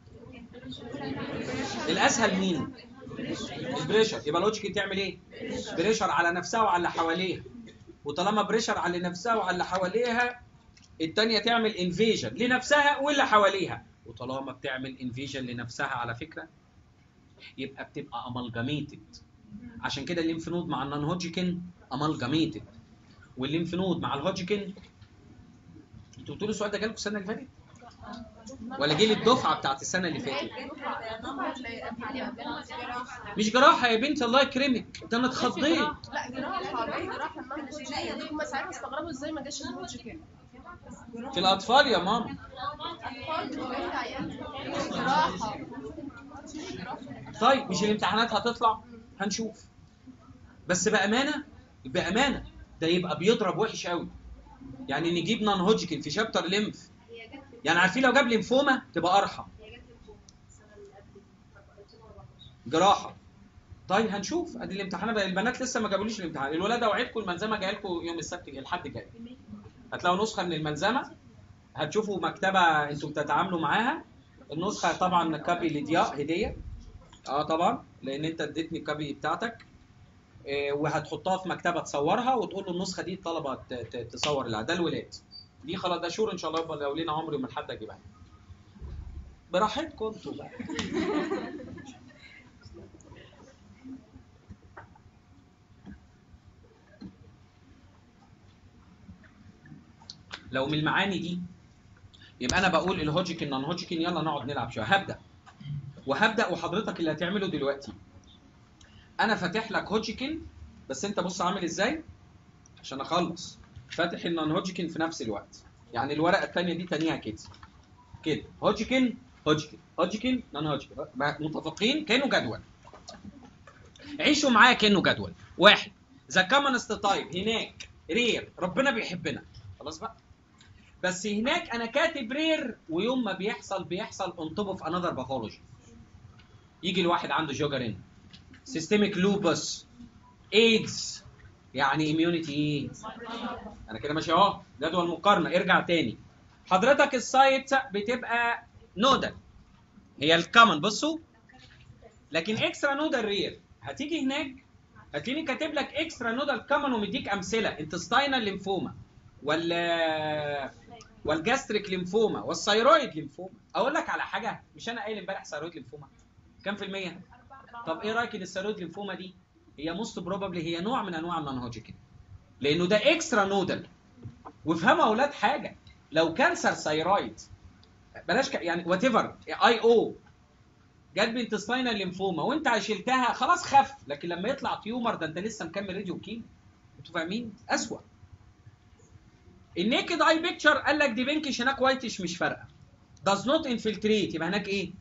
الاسهل مين البريشر يبقى لوجيك تعمل ايه بريشر على نفسها وعلى اللي حواليها وطالما بريشر على نفسها وعلى اللي حواليها التانية تعمل انفيجن لنفسها واللي حواليها وطالما بتعمل انفيجن لنفسها على فكرة يبقى بتبقى امالجاميتد عشان كده الليمف نود مع النون هوجيكن امالجاميتد والليمف نود مع الهوجيكن انتوا بتقولوا السؤال ده جالكم السنه اللي فاتت ولا جه الدفعه بتاعت السنه اللي فاتت مش جراحه يا بنتي الله يكرمك ده انا اتخضيت لا جراحه باقي جراحه ما مش هم ساعتها استغربوا ازاي ما جاش الهوتش كده في الاطفال يا ماما جراحه طيب مش الامتحانات هتطلع هنشوف بس بامانه بامانه ده يبقى بيضرب وحش قوي يعني نجيب نون هوجكن في شابتر ليمف يعني عارفين لو جاب ليمفوما تبقى ارحم جراحه طيب هنشوف ادي الامتحانات البنات لسه ما جابوليش الامتحان الولاد اوعدكم الملزمه جايه لكم يوم السبت الحد الجاي هتلاقوا نسخه من الملزمه هتشوفوا مكتبه انتوا بتتعاملوا معاها النسخه طبعا كابي لضياء هديه اه طبعا لان انت اديتني الكابي بتاعتك إيه وهتحطها في مكتبه تصورها وتقول له النسخه دي الطلبه ت- ت- تصور لها ده الولاد دي خلاص ده شور ان شاء الله يبقى لو لينا عمر يوم الاحد اجيبها براحتكم انتوا بقى لو من المعاني دي يبقى انا بقول الهوجيكن نون هوجيكن يلا نقعد نلعب شويه هبدا وهبدا وحضرتك اللي هتعمله دلوقتي انا فاتح لك هوجيكن بس انت بص عامل ازاي عشان اخلص فاتح النون هوجيكن في نفس الوقت يعني الورقه الثانيه دي تانيها كده كده هوجيكن هوجيكن هوجيكن نون هوجيكن متفقين كانه جدول عيشوا معايا كانه جدول واحد ذا كومنست تايب هناك رير ربنا بيحبنا خلاص بقى بس هناك انا كاتب رير ويوم ما بيحصل بيحصل اون توب اوف انذر باثولوجي يجي الواحد عنده جوجرين سيستميك لوبس ايدز يعني اميونيتي ايه انا كده ماشي اهو جدول مقارنه ارجع تاني حضرتك السايت بتبقى نودل هي الكومن بصوا لكن اكسترا نودل رير هتيجي هناك هتلاقيني كاتب لك اكسترا نودل كومن ومديك امثله انتستاينال ليمفوما وال والجاستريك ليمفوما والثيرويد ليمفوما اقول لك على حاجه مش انا قايل امبارح ثيرويد ليمفوما كام في الميه طب ايه رايك ان الثيرويد ليمفوما دي هي موست بروبابلي هي نوع من انواع النون هوجيكن لانه ده اكسترا نودل وافهموا يا اولاد حاجه لو كانسر ثيرويد بلاش ك... يعني وات ايفر اي او جت بانتستاينال ليمفوما وانت شلتها خلاص خف لكن لما يطلع تيومر ده انت لسه مكمل راديو كيمو انتوا فاهمين؟ اسوأ النيكد اي بيكتشر قال لك دي بينكش هناك وايتش مش فارقه does not infiltrate يبقى هناك ايه؟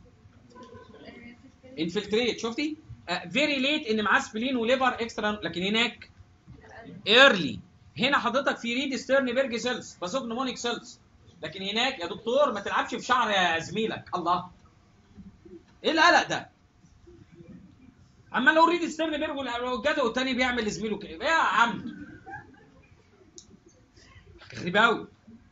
انفلتريت شفتي؟ فيري ليت ان معاه سبلين وليفر اكسترا لكن هناك ايرلي هنا حضرتك في ريد ستيرنبرج سيلز باسوجنومونيك سيلز لكن هناك يا دكتور ما تلعبش في شعر يا زميلك الله ايه القلق ده؟ عمال لو ريد ستيرنبرج والجدع والتاني بيعمل لزميله كده ايه يا عم؟ غريب قوي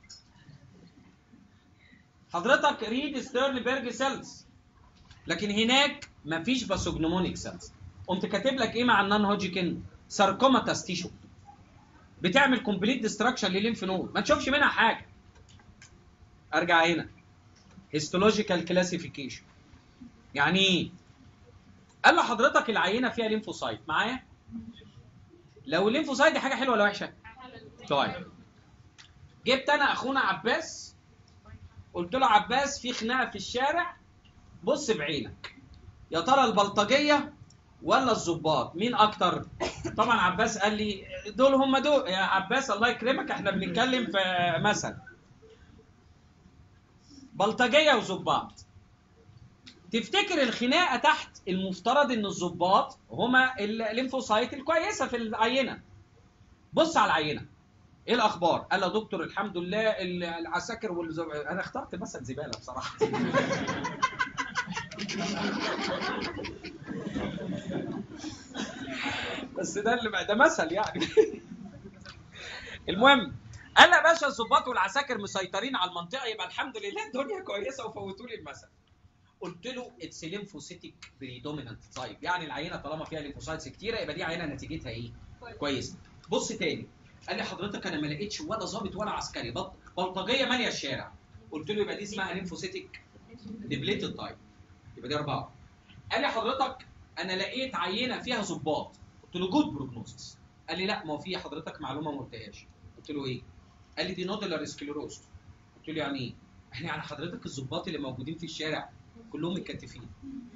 حضرتك ريد ستيرنبرج سيلز لكن هناك مفيش باسوجنومونيك سيلز قمت كاتب لك ايه مع النون هوجيكن ساركوماتاس تيشو بتعمل كومبليت ديستراكشن للليمف نود ما تشوفش منها حاجه ارجع هنا هيستولوجيكال كلاسيفيكيشن يعني ايه قال لحضرتك العينه فيها ليمفوسايت معايا لو الليمفوسايت دي حاجه حلوه ولا وحشه طيب جبت انا اخونا عباس قلت له عباس في خناقه في الشارع بص بعينك يا ترى البلطجيه ولا الظباط مين اكتر طبعا عباس قال لي دول هم دول يا عباس الله يكرمك احنا بنتكلم في مثل بلطجيه وظباط تفتكر الخناقه تحت المفترض ان الظباط هما الليمفوسايت الكويسه في العينه بص على العينه ايه الاخبار قال يا دكتور الحمد لله العساكر والزب... انا اخترت مثل زباله بصراحه بس ده اللي ده مثل يعني المهم قال يا باشا الظباط والعساكر مسيطرين على المنطقه يبقى الحمد لله الدنيا كويسه وفوتوا لي المثل قلت له اتس ليمفوسيتك بريدومينانت تايب يعني العينه طالما فيها ليمفوسايتس كتيره يبقى دي عينه نتيجتها ايه؟ كويسه بص تاني قال لي حضرتك انا ما لقيتش ولا ظابط ولا عسكري بط- بلطجيه ماليه الشارع قلت له يبقى دي اسمها ليمفوسيتك ديبليتد تايب يبقى دي اربعه قال لي حضرتك انا لقيت عينه فيها ظباط قلت له جود بروجنوسيس قال لي لا ما هو في حضرتك معلومه ما قلتهاش قلت له ايه؟ قال لي دي نودولار سكليروز قلت له يعني ايه؟ يعني على حضرتك الظباط اللي موجودين في الشارع كلهم متكتفين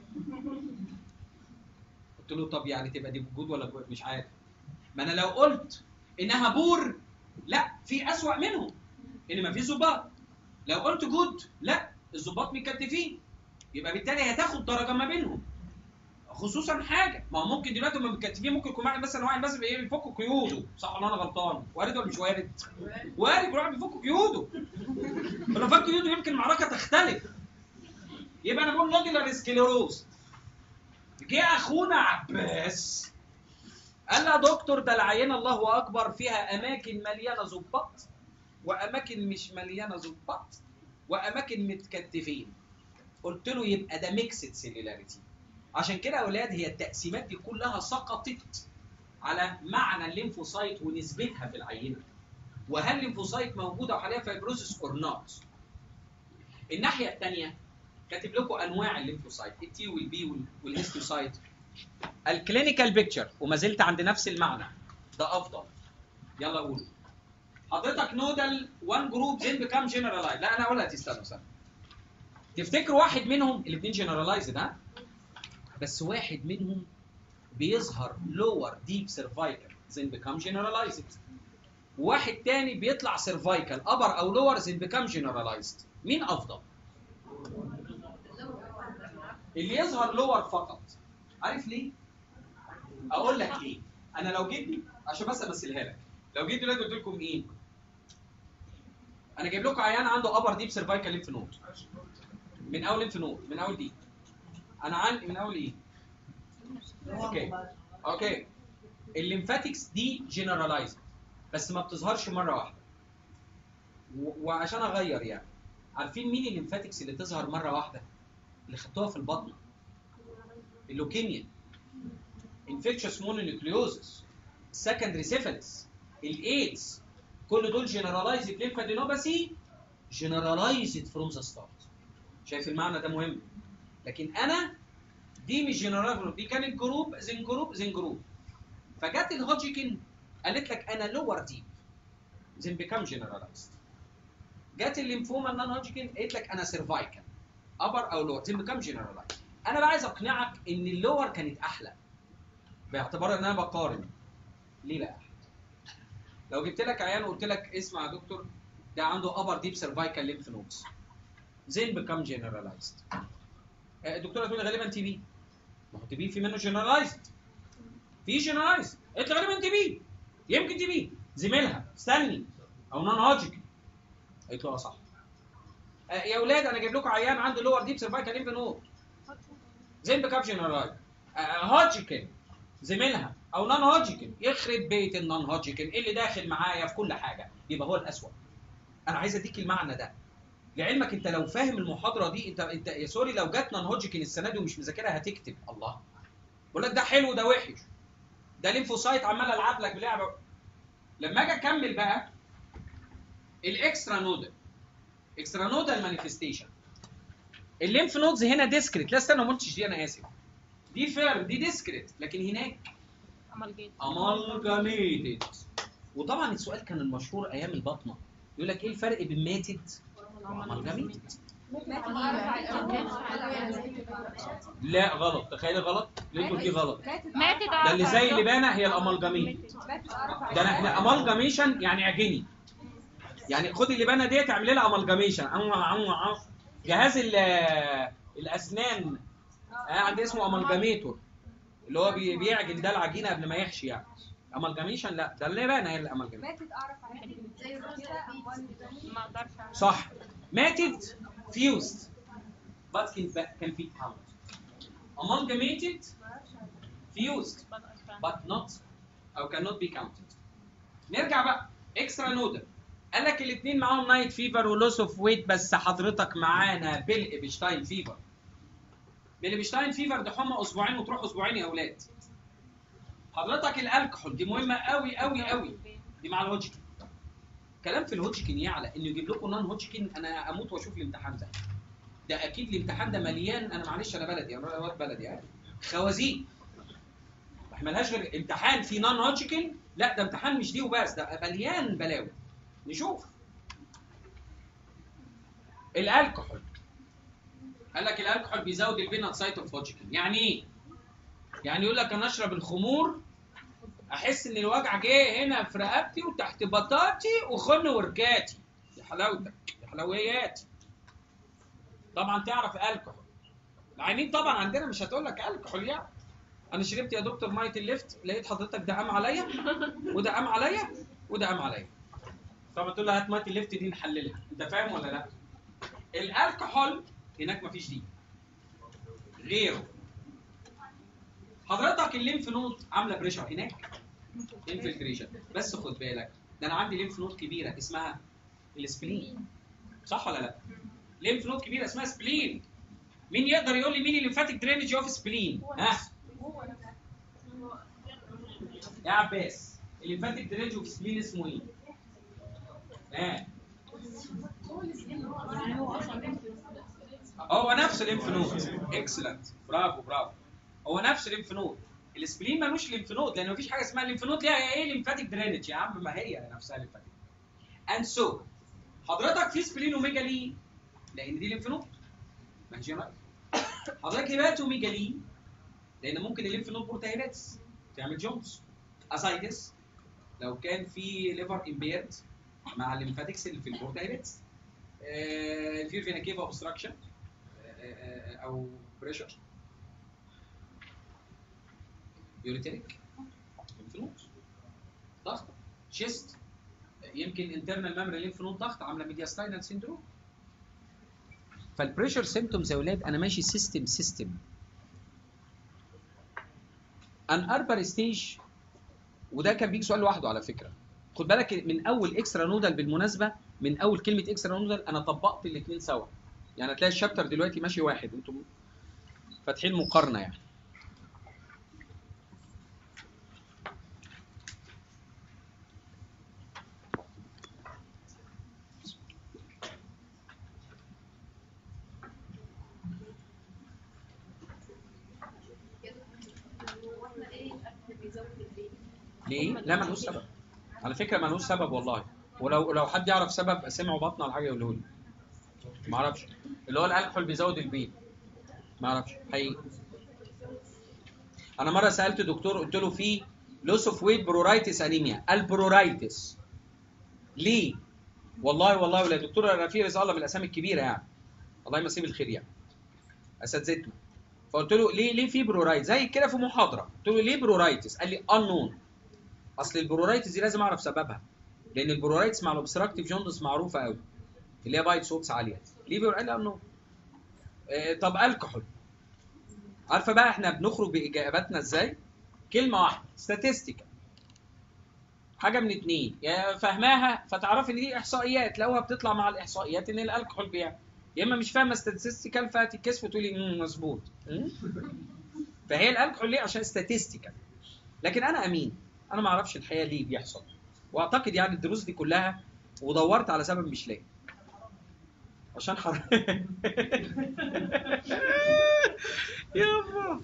قلت له طب يعني تبقى دي جود ولا جود؟ مش عارف ما انا لو قلت انها بور لا في اسوأ منهم ان ما فيش ظباط لو قلت جود لا الظباط متكتفين يبقى بالتالي هتاخد درجه ما بينهم خصوصا حاجه ما هو ممكن دلوقتي هم متكتفين ممكن يكون واحد مثلا واحد مثلا ايه بيفك قيوده صح ولا انا غلطان وارد ولا مش وارد؟ وارد واحد بيفك قيوده فلو فك قيوده يمكن المعركه تختلف يبقى انا بقول نوديلار سكليروز جه اخونا عباس قال له يا دكتور ده العينه الله اكبر فيها اماكن مليانه ظباط واماكن مش مليانه ظباط واماكن متكتفين قلت له يبقى ده ميكسد سيلولاريتي عشان كده يا اولاد هي التقسيمات دي كلها سقطت على معنى الليمفوسايت ونسبتها في العينه وهل الليمفوسايت موجوده وحاليا فايبروسيس اور نوت الناحيه الثانيه كاتب لكم انواع الليمفوسايت التي والبي والهيستوسايت الكلينيكال بيكتشر وما زلت عند نفس المعنى ده افضل يلا قولوا حضرتك نودل وان جروب زين بكام جنرالايز لا انا اقولها تستنوا استنى تفتكروا واحد منهم الاثنين جنرالايزد ها بس واحد منهم بيظهر لور ديب سيرفايكال زين بكام جنرالايزد وواحد تاني بيطلع سيرفايكال ابر او لور زين بكام جنرالايزد مين افضل اللي يظهر لور فقط عارف ليه اقول لك ليه انا لو جيت عشان بس امثلها لك لو جيت دلوقتي قلت لكم ايه انا جايب لكم عيان عنده ابر ديب سيرفايكال ليمف نود من اول ليمف نود من اول دي انا عندي من اول ايه اوكي اوكي الليمفاتكس دي جنرالايزد بس ما بتظهرش مره واحده و- وعشان اغير يعني عارفين مين الليمفاتكس اللي تظهر مره واحده اللي خدتوها في البطن اللوكيميا انفكشوس مونونيوكليوزس سكندري سيفاليس الايدز كل دول جنرالايزد ليمفادينوباثي جنرالايزد فروم ذا ستارت شايف المعنى ده مهم لكن انا دي مش جنرال دي كانت جروب زين جروب زين جروب فجت الهوجيكن قالت لك انا لور ديب زين بيكام جنرالايزد جت الليمفوما النون هوجيكن قالت لك انا سيرفايكال ابر او لور زين بيكام جنرالايزد انا بقى عايز اقنعك ان اللور كانت احلى باعتبار ان انا بقارن ليه بقى لو جبت لك عيان وقلت لك اسمع يا دكتور ده عنده ابر ديب سيرفايكال ليمف نودز زين بيكام جنرالايزد الدكتوره تقول غالبا تي بي ما هو تي بي في منه جنرالايزد في جنرالايزد قلت له غالبا تي بي يمكن تي بي زميلها استني او نون هوجيك قلت له اه صح آه، يا اولاد انا جايب لكم عيان عنده لور ديب سيرفايكال ليمف نود زين بيكام جنرالايزد هوجيكن زميلها او نون هوجيكن يخرب بيت النون هوجيكن اللي داخل معايا في كل حاجه يبقى هو الاسوأ انا عايز اديك المعنى ده لعلمك انت لو فاهم المحاضره دي انت انت يا سوري لو جت نون هوجيكن السنه دي ومش مذاكرها هتكتب الله بقول لك ده حلو ده وحش ده ليمفوسايت عمال العب لك بلعبه لما اجي اكمل بقى الاكسترا نودل اكسترا نودل مانيفستيشن الليمف نودز هنا ديسكريت لا استنى ما قلتش دي انا اسف دي فيرم دي ديسكريت لكن هناك امالجيت امالجاميتد وطبعا السؤال كان المشهور ايام البطنه يقول لك ايه الفرق بين ماتد وامالجاميتد لا غلط تخيل غلط ليه تقول دي غلط ماتت ده اللي زي اللي بانا هي الامالجاميتد ده انا احنا امالجاميشن يعني عجيني يعني خد اللي بانا ديت اعمل لها امالجاميشن جهاز ال- الاسنان آه، عندي اسمه امالجاميتور اللي هو بي- بيعجن ده العجينه قبل ما يحشي يعني امالجاميشن لا ده اللي بانا هي الامالجاميشن ماتت اعرف عادي زي الرشا اموال ما اقدرش أعمل. صح ماتت فيوزد but can, can be counted amalgamated fused ما أقدرش أعمل. but not او cannot be counted نرجع بقى اكسترا نودل قال لك الاثنين معاهم نايت فيفر ولوس اوف ويت بس حضرتك معانا بالابشتاين فيفر بالابشتاين فيفر ده حمى اسبوعين وتروح اسبوعين يا اولاد حضرتك الالكحول دي مهمه قوي قوي قوي دي مع الهوجكن كلام في الهوجكن يعلى انه يجيب لكم نون هوجكن انا اموت واشوف الامتحان ده ده اكيد الامتحان ده مليان انا معلش انا بلدي انا واد بلدي يعني خوازيق ما ملهاش غير امتحان في نون هوجكن لا ده امتحان مش دي وبس ده مليان بلاوي نشوف الالكحول قال لك الالكحول بيزود الفينال سايت اوف هوجكن يعني ايه يعني يقول لك انا اشرب الخمور احس ان الوجع جه هنا في رقبتي وتحت بطاطي وخن وركاتي يا حلاوتك يا حلوياتي طبعا تعرف الكحول العينين طبعا عندنا مش هتقول لك الكحول يعني انا شربت يا دكتور ميه الليفت لقيت حضرتك ده قام عليا وده قام عليا وده قام عليا طب تقول له هات ميه الليفت دي نحللها انت فاهم ولا لا الالكحول هناك مفيش دي غيره حضرتك الليمف نود عامله بريشر هناك انفلتريشن بس خد بالك ده انا عندي ليمف نود كبيره اسمها السبلين صح ولا لا ليمف نود كبيره اسمها سبلين مين يقدر يقول لي مين الليمفاتيك درينج اوف سبلين ها يا عباس الليمفاتيك درينج اوف سبلين اسمه ايه ها هو نفس الليمف نود اكسلنت برافو برافو هو نفس الليمف نود السبلين ملوش ليمف نود لان مفيش حاجه اسمها ليمف نود ليها ايه ليمفاتيك درينج يا عم ما هي نفسها ليمفاتيك اند سو حضرتك في سبلينوميجالي لان دي ليمف نود ماشي يا حضرتك هيباتوميجالي لان ممكن الليمف نود بروتيناتس تعمل جونز اسايتس لو كان في ليفر امبيرد مع الليمفاتكس اللي في البروتيناتس الفير فينا كيف اوبستراكشن او بريشر يوريتيريك ليمف نود ضغط شيست يمكن انترنال ميموري ليمف نود ضغط عامله ميدياستاينال سيندروم فالبريشر سيمتومز يا اولاد انا ماشي سيستم سيستم ان اربر ستيج وده كان بيجي سؤال لوحده على فكره خد بالك من اول اكسترا نودل بالمناسبه من اول كلمه اكسترا نودل انا طبقت الاثنين سوا يعني هتلاقي الشابتر دلوقتي ماشي واحد انتم فاتحين مقارنه يعني واحنا ايه الاكل بيزود البيت ليه؟ لا ملوش سبب على فكره ملوش سبب والله ولو لو حد يعرف سبب سمعوا بطنه ولا حاجه يقوله لي ما اعرفش اللي هو الالكحول بيزود البيض ما اعرفش حقيقي انا مره سالت دكتور قلت له في لوس اوف ويت برورايتس انيميا البرورايتس ليه؟ والله والله ولا دكتور رفيق رزق الله من الاسامي الكبيره يعني الله يمسيه بالخير يعني اساتذتنا فقلت له ليه ليه في برورايتس زي كده في محاضره قلت له ليه برورايتس قال لي انون اصل البرورايتس دي لازم اعرف سببها لان البرورايتس مع الاوبستراكتيف جوندس معروفه قوي اللي هي بايت صوتس عاليه ليه بيقول قال لي انون آه طب الكحول عارفه بقى احنا بنخرج باجاباتنا ازاي كلمه واحده statistical حاجه من اتنين يا فاهماها فتعرفي ان دي احصائيات لقوها بتطلع مع الاحصائيات ان الالكحول بيعمل يا اما مش فاهمه statistical فتتكسف وتقولي امم مظبوط مم؟ فهي الالكحول ليه عشان statistical لكن انا امين انا ما اعرفش الحقيقه ليه بيحصل واعتقد يعني الدروس دي كلها ودورت على سبب مش لاقي عشان حر يابا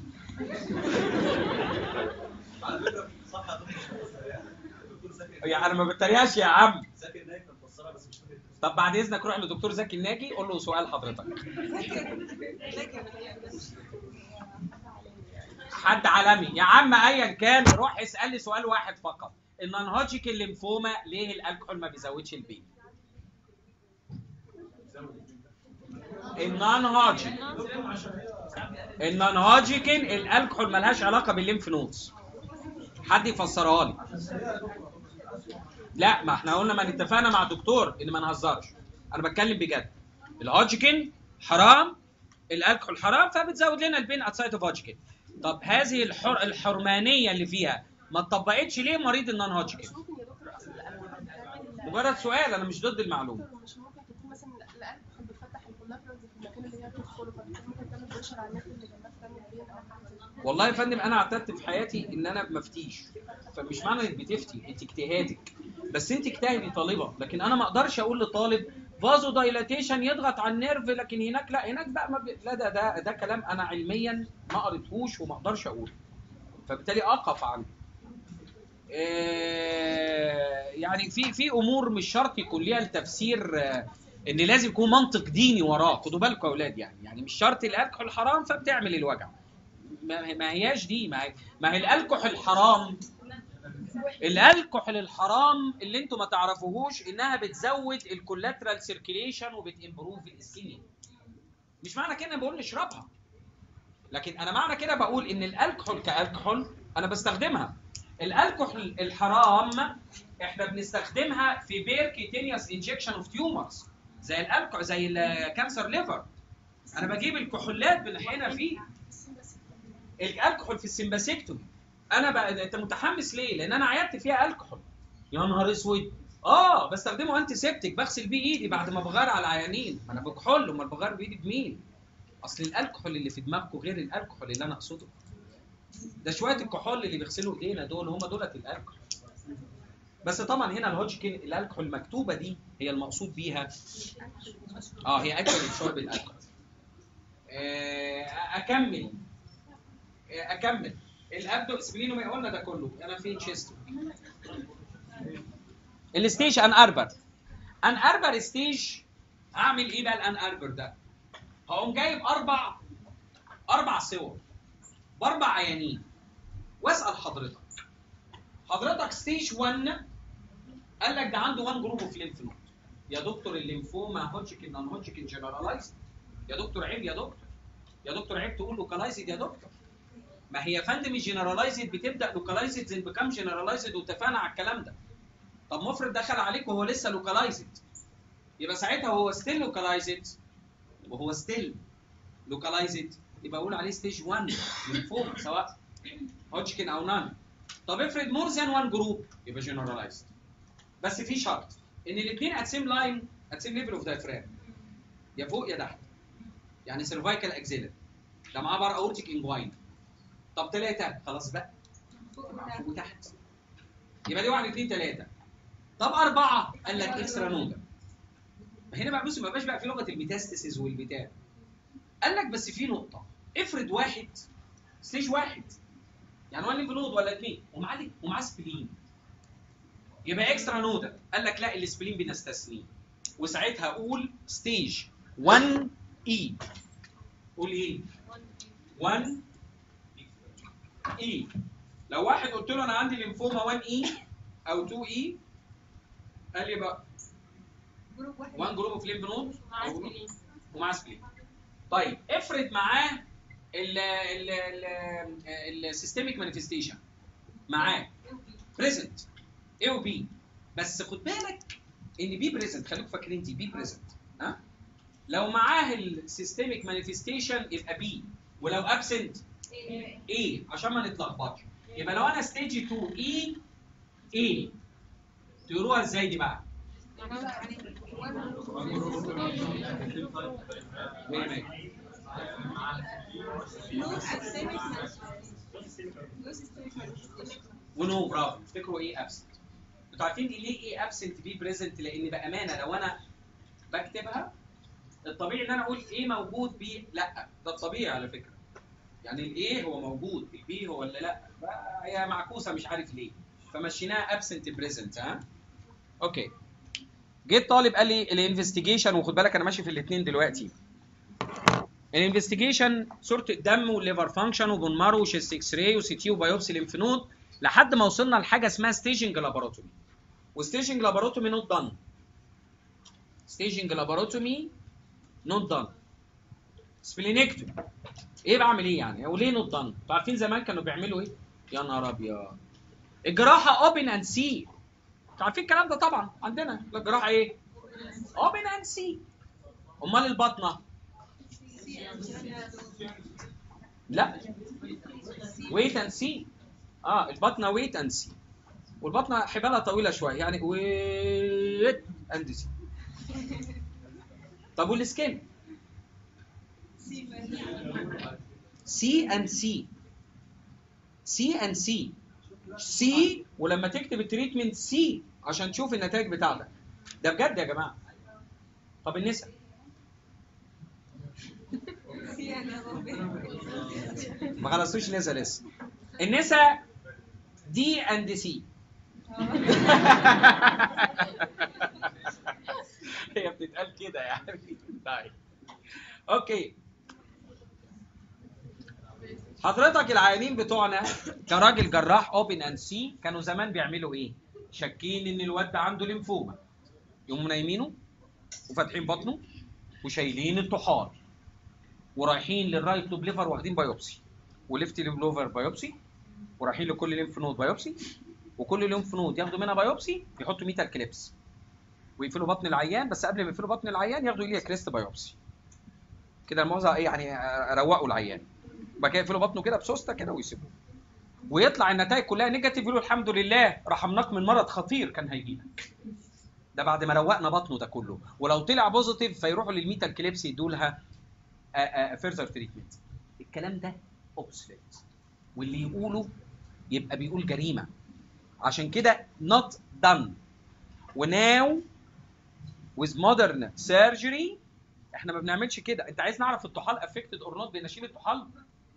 على فكره صح يا دكتور يعني الدكتور زكي يعني انا ما بتريقش يا عم زكي النايف كان مفسرها بس مش فاكر طب بعد اذنك روح لدكتور زكي الناجي قول له سؤال حضرتك حد عالمي يا عم ايا كان روح اسال لي سؤال واحد فقط النون هوجيكن ليمفوما ليه الالكحول ما بيزودش البيت النون هوجيكن النون هوجيكن الالكحول ملهاش علاقه بالليمف نودز حد يفسرها لي لا ما احنا قلنا ما اتفقنا مع الدكتور ان ما نهزرش انا بتكلم بجد الهوجيكن حرام الالكحول حرام فبتزود لنا البين اتسايد اوف هوجيكن طب هذه الحر... الحرمانيه اللي فيها ما اتطبقتش ليه مريض النون هوجيكن مش ممكن يا دكتور اصل الألوان بتعمل- مجرد سؤال انا مش ضد المعلومه دكتور مش ممكن تكون مثلا القلب بتفتح الكولابرز في المكان اللي هي بتدخله فممكن تعمل بريشر على الناس اللي جنبها تعمل بين او حاجه زي كده. والله يا فندم انا اعتدت في حياتي ان انا ما افتيش فمش معنى انك بتفتي انت اجتهادك بس انت اجتهدي طالبه لكن انا ما اقدرش اقول لطالب فازو دايلاتيشن يضغط على النيرف لكن هناك لا هناك بقى ما بي... لا ده ده ده كلام انا علميا ما قريتهوش وما اقدرش اقوله فبالتالي اقف عنه آه، يعني في في امور مش شرط يكون ليها التفسير آه، ان لازم يكون منطق ديني وراه خدوا بالكم يا اولاد يعني يعني مش شرط الالكحول حرام فبتعمل الوجع ما ما هياش دي ما هي ما هي الالكحول الحرام الالكحول الحرام اللي انتم ما تعرفوهوش انها بتزود الكولاترال سيركيليشن وبتمبروف الاسكيميا مش معنى كده بقول اشربها لكن انا معنى كده بقول ان الالكحول كالكحول انا بستخدمها الالكحول الحرام احنا بنستخدمها في بيركيتينيوس انجكشن اوف تيومرز زي الالكحول زي الكانسر ليفر انا بجيب الكحولات بنحقنها فيه الالكحول في السمباسيكتومي انا بقى انت متحمس ليه؟ لان انا عيطت فيها الكحول يا نهار اسود اه بستخدمه انتي سيبتك بغسل بيه ايدي بعد ما بغار على العيانين انا بكحول امال بغار بايدي بمين؟ اصل الالكحول اللي في دماغكم غير الالكحول اللي انا اقصده ده شويه الكحول اللي بيغسلوا ايدينا دول هم دولت الالكحول بس طبعا هنا الهوجكن الالكحول المكتوبه دي هي المقصود بيها اه هي اكل شرب الالكحول آه، اكمل آه، اكمل الابدو سبلينو ما قلنا ده كله انا فين شيستو الستيج ان اربر ان اربر ستيج اعمل ايه بقى الان اربر ده هقوم جايب اربع اربع صور باربع عيانين واسال حضرتك حضرتك ستيج 1 قال لك ده عنده 1 جروب اوف ليمف نود يا دكتور الليمفوما هوتشكن نون هوتشكن جنرالايزد يا دكتور عيب يا دكتور يا دكتور عيب تقول لوكالايزد يا دكتور ما هي يا فندم الجنرالايزد بتبدا لوكالايزد زي بكام جنرالايزد واتفقنا على الكلام ده طب مفرض دخل عليك وهو لسه لوكالايزد يبقى ساعتها هو ستيل لوكالايزد وهو ستيل لوكالايزد يبقى اقول عليه ستيج 1 ليمفوما سواء هوتشكن او نان طب افرض مور ذان 1 جروب يبقى جنرالايزد بس في شرط ان الاثنين ات سيم لاين ات سيم ليفل اوف دايفرام يا فوق يا تحت يعني سيرفايكال اكزيلر ده معاه بار اورتيك انجواين طب ثلاثه خلاص بقى فوق وتحت يبقى دي واحد اثنين ثلاثه طب اربعه قال لك اكسترا نودا هنا بقى بص ما بقاش بقى في لغه الميتاستاسيس والبتاع قال لك بس في نقطه افرض واحد ستيج واحد يعني وان نود ولا اثنين ومعاه ومعاه سبلين يبقى اكسترا نودا قال لك لا السبلين بنستثنيه وساعتها اقول ستيج 1 اي قول ايه 1 اي لو واحد قلت له انا عندي ليمفوما 1 اي او 2 اي قال لي بقى جروب واحد 1 جروب اوف ليمف نود مع سبلين ومعاه سبلين طيب افرض معاه ال ال ال السيستميك مانيفستيشن معاه بريزنت اي وبي بس خد بالك ان بي بريزنت خليكم فاكرين دي بي بريزنت ها لو معاه السيستميك مانيفستيشن يبقى بي ولو ابسنت ايه عشان ما نتلخبطش يبقى لو انا ستيج 2 اي اي تقولوها ازاي دي بقى؟ مية مية. ونو برافو افتكروا ايه ابسنت انتوا عارفين ليه ايه ابسنت بي بريزنت لان بامانه لو انا بكتبها الطبيعي ان انا اقول ايه موجود بي لا ده الطبيعي على فكره يعني الايه هو موجود البي هو اللي لا بقى هي معكوسه مش عارف ليه فمشيناها ابسنت بريزنت ها اوكي جيت طالب قال لي الانفستيجيشن وخد بالك انا ماشي في الاثنين دلوقتي الانفستيجيشن صوره الدم والليفر فانكشن وبون مارو وشيست اكس راي وسي تي وبايوبسي ليمف نود لحد ما وصلنا لحاجه اسمها ستيجنج لاباروتومي وستيجنج لاباروتومي نوت دان ستيجنج لاباروتومي نوت دان سبلينكتومي ايه بعمل ايه يعني وليه نوت دان انتوا عارفين زمان كانوا بيعملوا ايه يا نهار ابيض الجراحه اوبن اند سي انتوا عارفين الكلام ده طبعا عندنا الجراحه ايه اوبن اند سي امال البطنه لا ويت اند سي اه البطنه ويت اند سي والبطنه حبالها طويله شويه يعني ويت اند سي طب والسكين سي اند سي سي اند سي سي ولما تكتب التريتمنت سي عشان تشوف النتائج بتاعتك ده بجد يا جماعه طب النساء ما خلصوش نسا لسه النسا دي اند سي هي بتتقال كده يعني طيب اوكي حضرتك العيانين بتوعنا كراجل جراح اوبن اند سي كانوا زمان بيعملوا ايه؟ شاكين ان الواد ده عنده ليمفوما يقوموا نايمينه وفاتحين بطنه وشايلين الطحال ورايحين للرايت لوب ليفر واخدين بايوبسي وليفت لوب ليفر بايوبسي ورايحين لكل ليمف نود بايوبسي وكل ليمف نود ياخدوا منها بايوبسي يحطوا ميتال كليبس ويقفلوا بطن العيان بس قبل ما يقفلوا بطن العيان ياخدوا ايليا كريست بايوبسي كده الموضوع ايه يعني روقوا العيان بعد كده يقفلوا بطنه كده بسوسته كده ويسيبوه ويطلع النتائج كلها نيجاتيف يقولوا الحمد لله رحمناك من مرض خطير كان هيجيلك ده بعد ما روقنا بطنه ده كله ولو طلع بوزيتيف فيروحوا للميتال كليبس يدوا لها فيرذر تريتمنت الكلام ده اوبسليت واللي يقوله يبقى بيقول جريمه عشان كده not done وناو with modern surgery احنا ما بنعملش كده انت عايز نعرف الطحال افكتد اور نوت بنشيل الطحال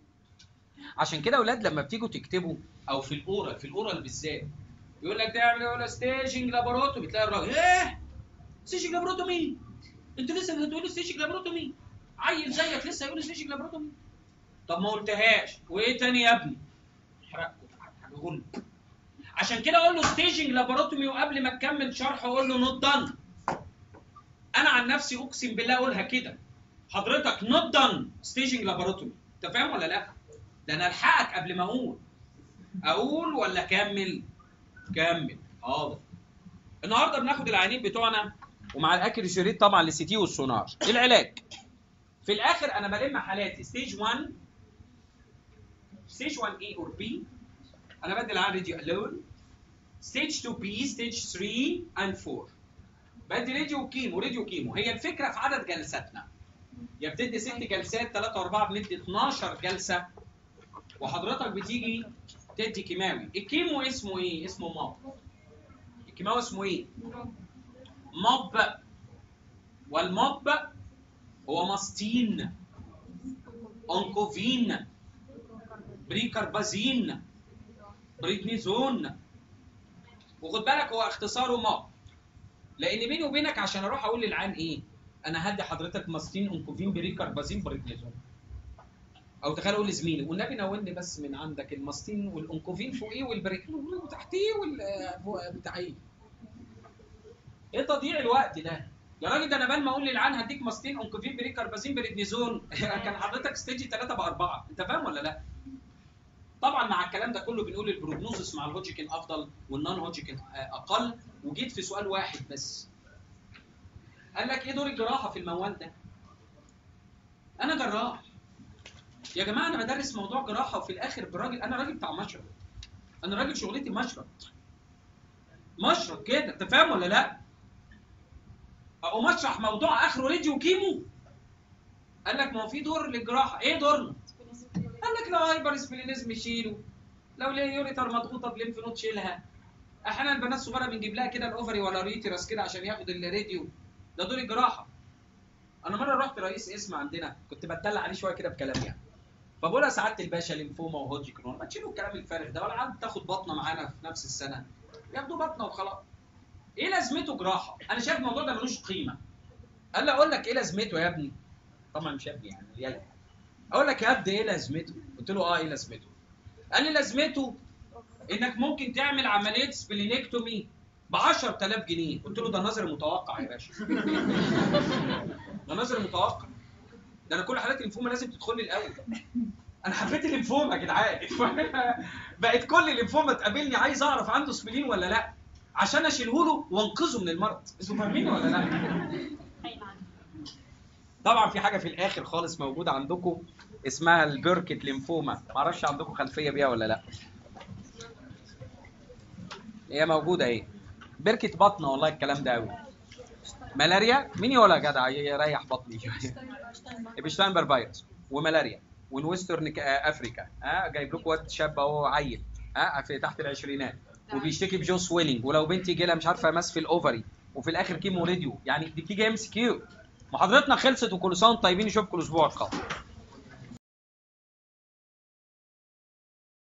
عشان كده اولاد لما بتيجوا تكتبوا او في الاورال في الاورال بالذات يقول لك تعمل يقول ستيجنج لابوروتومي تلاقي الراجل ايه ستيجنج لابوروتومي انت لسه بتقول ستيجنج لابوروتومي عيل زيك لسه يقول ستيجنج لابوروتومي طب ما قلتهاش وايه تاني يا ابني حرقته هقول عشان كده اقول له ستيجنج لابوروتومي وقبل ما تكمل شرح اقول له نوت دان انا عن نفسي اقسم بالله اقولها كده حضرتك نوت دان ستيجنج لابوروتومي انت فاهم ولا لا ده انا الحقك قبل ما اقول اقول ولا اكمل كمل حاضر النهارده بناخد العينين بتوعنا ومع الاكيرسي ريت طبعا للسي تي والسونار العلاج في الاخر انا بلم حالاتي ستيج 1 ستيج 1 اي اور بي انا بدي العين راديو الون ستيج 2 بي ستيج 3 اند 4 بدي راديو كيمو راديو كيمو هي الفكره في عدد جلساتنا يا بتدي ست جلسات 3 و4 بندي 12 جلسه وحضرتك بتيجي تدي كيماوي الكيمو اسمه ايه اسمه ماب الكيماوي اسمه ايه ماب والماب هو ماستين اونكوفين بريكاربازين بريدنيزون وخد بالك هو اختصاره ماب لان بيني وبينك عشان اروح اقول للعام ايه انا هدي حضرتك ماستين اونكوفين بريكاربازين بريدنيزون او تخيل اقول لزميلي والنبي ناولني بس من عندك الماستين والانكوفين فوقيه والبريك وتحتيه وال بتاع ايه ايه تضييع الوقت ده يا راجل ده انا بال ما اقول للعان هديك ماستين انكوفين بريكاربازين بريدنيزون كان حضرتك ستيجي 3 باربعه انت فاهم ولا لا؟ طبعا مع الكلام ده كله بنقول البروجنوزس مع الهوجيكن افضل والنون هوجيكن اقل وجيت في سؤال واحد بس قال لك ايه دور الجراحه في الموال ده؟ انا جراح يا جماعه انا بدرس موضوع جراحه وفي الاخر براجل انا راجل بتاع مشرط انا راجل شغلتي مشرط مشرط كده انت فاهم ولا لا؟ اقوم اشرح موضوع اخره راديو كيمو قال لك ما هو في دور للجراحه ايه دورنا؟ قال لك لو هايبر سبلينيزم شيله لو ليه يوريتر مضغوطه بليمف نود شيلها احيانا البنات الصغيره بنجيب لها كده الاوفري ولا ريترس كده عشان ياخد الراديو ده دور الجراحه انا مره رحت رئيس اسم عندنا كنت بتدلع عليه شويه كده بكلام يعني فبقول يا سعاده الباشا ليمفوما وهوجيكرون ما تشيلوا الكلام الفارغ ده ولا عاد تاخد بطنه معانا في نفس السنه ياخدوا بطنه وخلاص ايه لازمته جراحه انا شايف الموضوع ده ملوش قيمه قال لي اقول لك ايه لازمته يا ابني طبعا مش يا ابني يعني يلا اقول لك يا ابني ايه لازمته قلت له اه ايه لازمته قال لي لازمته انك ممكن تعمل عمليه سبلينكتومي ب 10000 جنيه قلت له ده نظر متوقع يا باشا ده نظر متوقع ده انا كل حالات الليمفوما لازم تدخل لي الاول انا حبيت الليمفوما يا جدعان بقت كل الليمفوما تقابلني عايز اعرف عنده سبلين ولا لا عشان اشيله له وانقذه من المرض انتوا فاهمين ولا لا طبعا في حاجه في الاخر خالص موجوده عندكم اسمها البركت ليمفوما معرفش عندكم خلفيه بيها ولا لا هي موجوده اهي بركه بطنه والله الكلام ده قوي ملاريا مين يقولها يا جدع يريح بطني شويه ابشتاينبر فيروس وملاريا وين ويسترن افريكا ها جايب لكم واد شاب اهو عيل ها في تحت العشرينات وبيشتكي بجو سويلنج ولو بنتي جالها مش عارفه ماس في الاوفري وفي الاخر كيمو راديو يعني دي بتيجي ام سي كيو محاضرتنا خلصت وكل سنه وانتم طيبين نشوفكم الاسبوع القادم